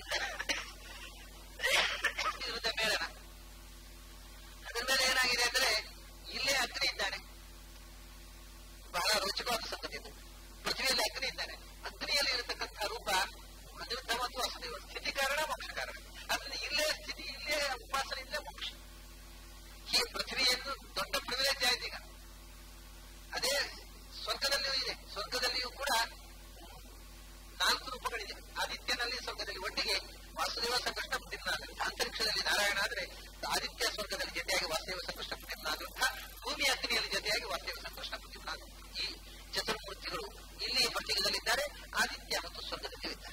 Speaker 1: ವಿರುದ್ಧ ಮೇಳನ ಅದರ ಮೇಲೆ ಏನಾಗಿದೆ ಅಂದ್ರೆ ಇಲ್ಲೇ ಅಗ್ನಿ ಇದ್ದಾನೆ ಬಹಳ ರೋಚಕವಾದ ಸಂಗತಿ ಇದು ಪೃಥ್ವಿಯಲ್ಲಿ ಅಗ್ನಿ ಇದ್ದಾನೆ ಅಗ್ನಿಯಲ್ಲಿ ಇರತಕ್ಕಂಥ ರೂಪ ಅನಿರುದ್ಧ ಮತ್ತು ವಾಸುದೇವ ಸ್ಥಿತಿ ಕಾರಣ ಮೋಕ್ಷ ಕಾರಣ ಅದನ್ನ ಇಲ್ಲೇ ಸ್ಥಿತಿ ಇಲ್ಲೇ ಉಪಾಸನೆ ಇಲ್ಲೇ ಮೋಕ್ಷ ಈ ಪೃಥ್ವಿಯನ್ನು ದೊಡ್ಡ ಪ್ರಿವಿಲೇಜ್ ಆಯ್ತು ಈಗ ಅದೇ ಸ್ವರ್ಗದಲ್ಲಿಯೂ ಇದೆ ಸ್ವರ್ಗದಲ್ಲಿಯೂ ಕೂಡ ನಾಲ್ಕು ರೂಪಗಳಿದೆ ಆದಿತ್ಯನಲ್ಲಿ ಸ್ವರ್ಗದಲ್ಲಿ ಒಟ್ಟಿಗೆ ವಾಸುದೇವ ಸಂಕಷ್ಟ ಪ್ರತಿಮ್ನಾದಂಥ ಅಂತರಿಕ್ಷದಲ್ಲಿ ನಾರಾಯಣ ಆದ್ರೆ ಆದಿತ್ಯ ಸ್ವರ್ಗದಲ್ಲಿ ಜೊತೆಯಾಗಿ ವಾಸುದೇವ ಸಂಕಷ್ಟ ಪ್ರತಿಮ್ನಾದಂಥ ಭೂಮಿ ಅಗ್ನಿಯಲ್ಲಿ ಜೊತೆಯಾಗಿ ವಾಸುದೇವ ಸಂಕಷ್ಟ ಪ್ರತಿಮ್ನಾದಂಥ ಈ ಚತುರ್ಮೂರ್ತಿಗಳು ಇಲ್ಲಿ ಪ್ರತೀಕದಲ್ಲಿದ್ದಾರೆ ಆದಿತ್ಯ ಮತ್ತು ಸ್ವರ್ಗದಲ್ಲಿ ಇದ್ದಾರೆ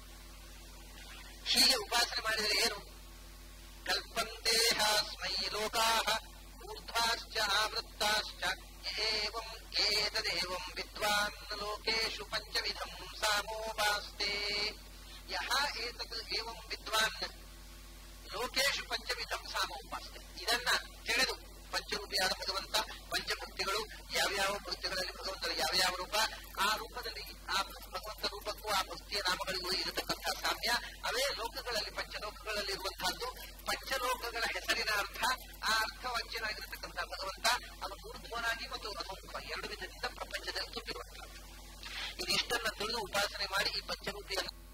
Speaker 1: ಹೀಗೆ ಉಪಾಸನೆ ಮಾಡಿದರೆ ಏನು ಕಲ್ಪಂತೇಹಾಸ್ಮೈ ಲೋಕಾ ಊರ್ಧ್ವಾಶ್ಚ ಆವೃತ್ತಾಶ್ಚ ಏವಂ ಏತದೇವಂ ವಿದ್ವಾನ್ ಲೋಕೇಶು ಪಂಚವಿಧಂ ಸಾಮೋಪಾಸ್ತೆ ಯಹ ಏತದ್ ಏವಂ ವಿದ್ವಾನ್ ಲೋಕೇಶು ಪಂಚವಿಧಂ ಸಾಮೋಪಾಸ್ತೆ ಇದನ್ನ ತಿಳಿದು ಪಂಚರೂಪಿಯಾದ ಭಗವಂತ ಪಂಚಮೂರ್ತಿಗಳು ಯಾವ್ಯಾವ ಮೂರ್ತಿಗಳಲ್ಲಿ ಭಗವಂತನ ಯಾವ್ಯಾವ ರೂಪ ಆ ರೂಪದಲ್ಲಿ ಆ ಭಗವಂತ ರೂಪಕ್ಕೂ ಆ ಮೂರ್ತಿಯ ನಾಮಗಳಿಗೂ ಇರತಕ್ಕಂಥ ಸಾಮ್ಯ ಅವೇ ಲೋಕಗಳಲ್ಲಿ ಪಂಚಲೋಕಗಳಲ್ಲಿ ಇರುವಂತಹದ್ದು ಪಂಚಲೋಕಗಳ ಹೆಸರಿನ ಅರ್ಥ ಆ ಅರ್ಥವಾಚ್ಯನಾಗಿರತಕ್ಕಂಥ ಭಗವಂತ ಅವನು ಊರ್ಧ್ವನಾಗಿ ಮತ್ತು ಅಧೋಮುಖ ಎರಡು ವಿಧದಿಂದ ಪ್ರಪಂಚದಲ್ಲಿ ತುಂಬಿರುವಂತಹದ್ದು ಇದಿಷ್ಟನ್ನ ತಿಳಿದು ಉಪಾಸನೆ ಮಾಡಿ ಈ ಪಂಚರೂಪಿಯನ್ನು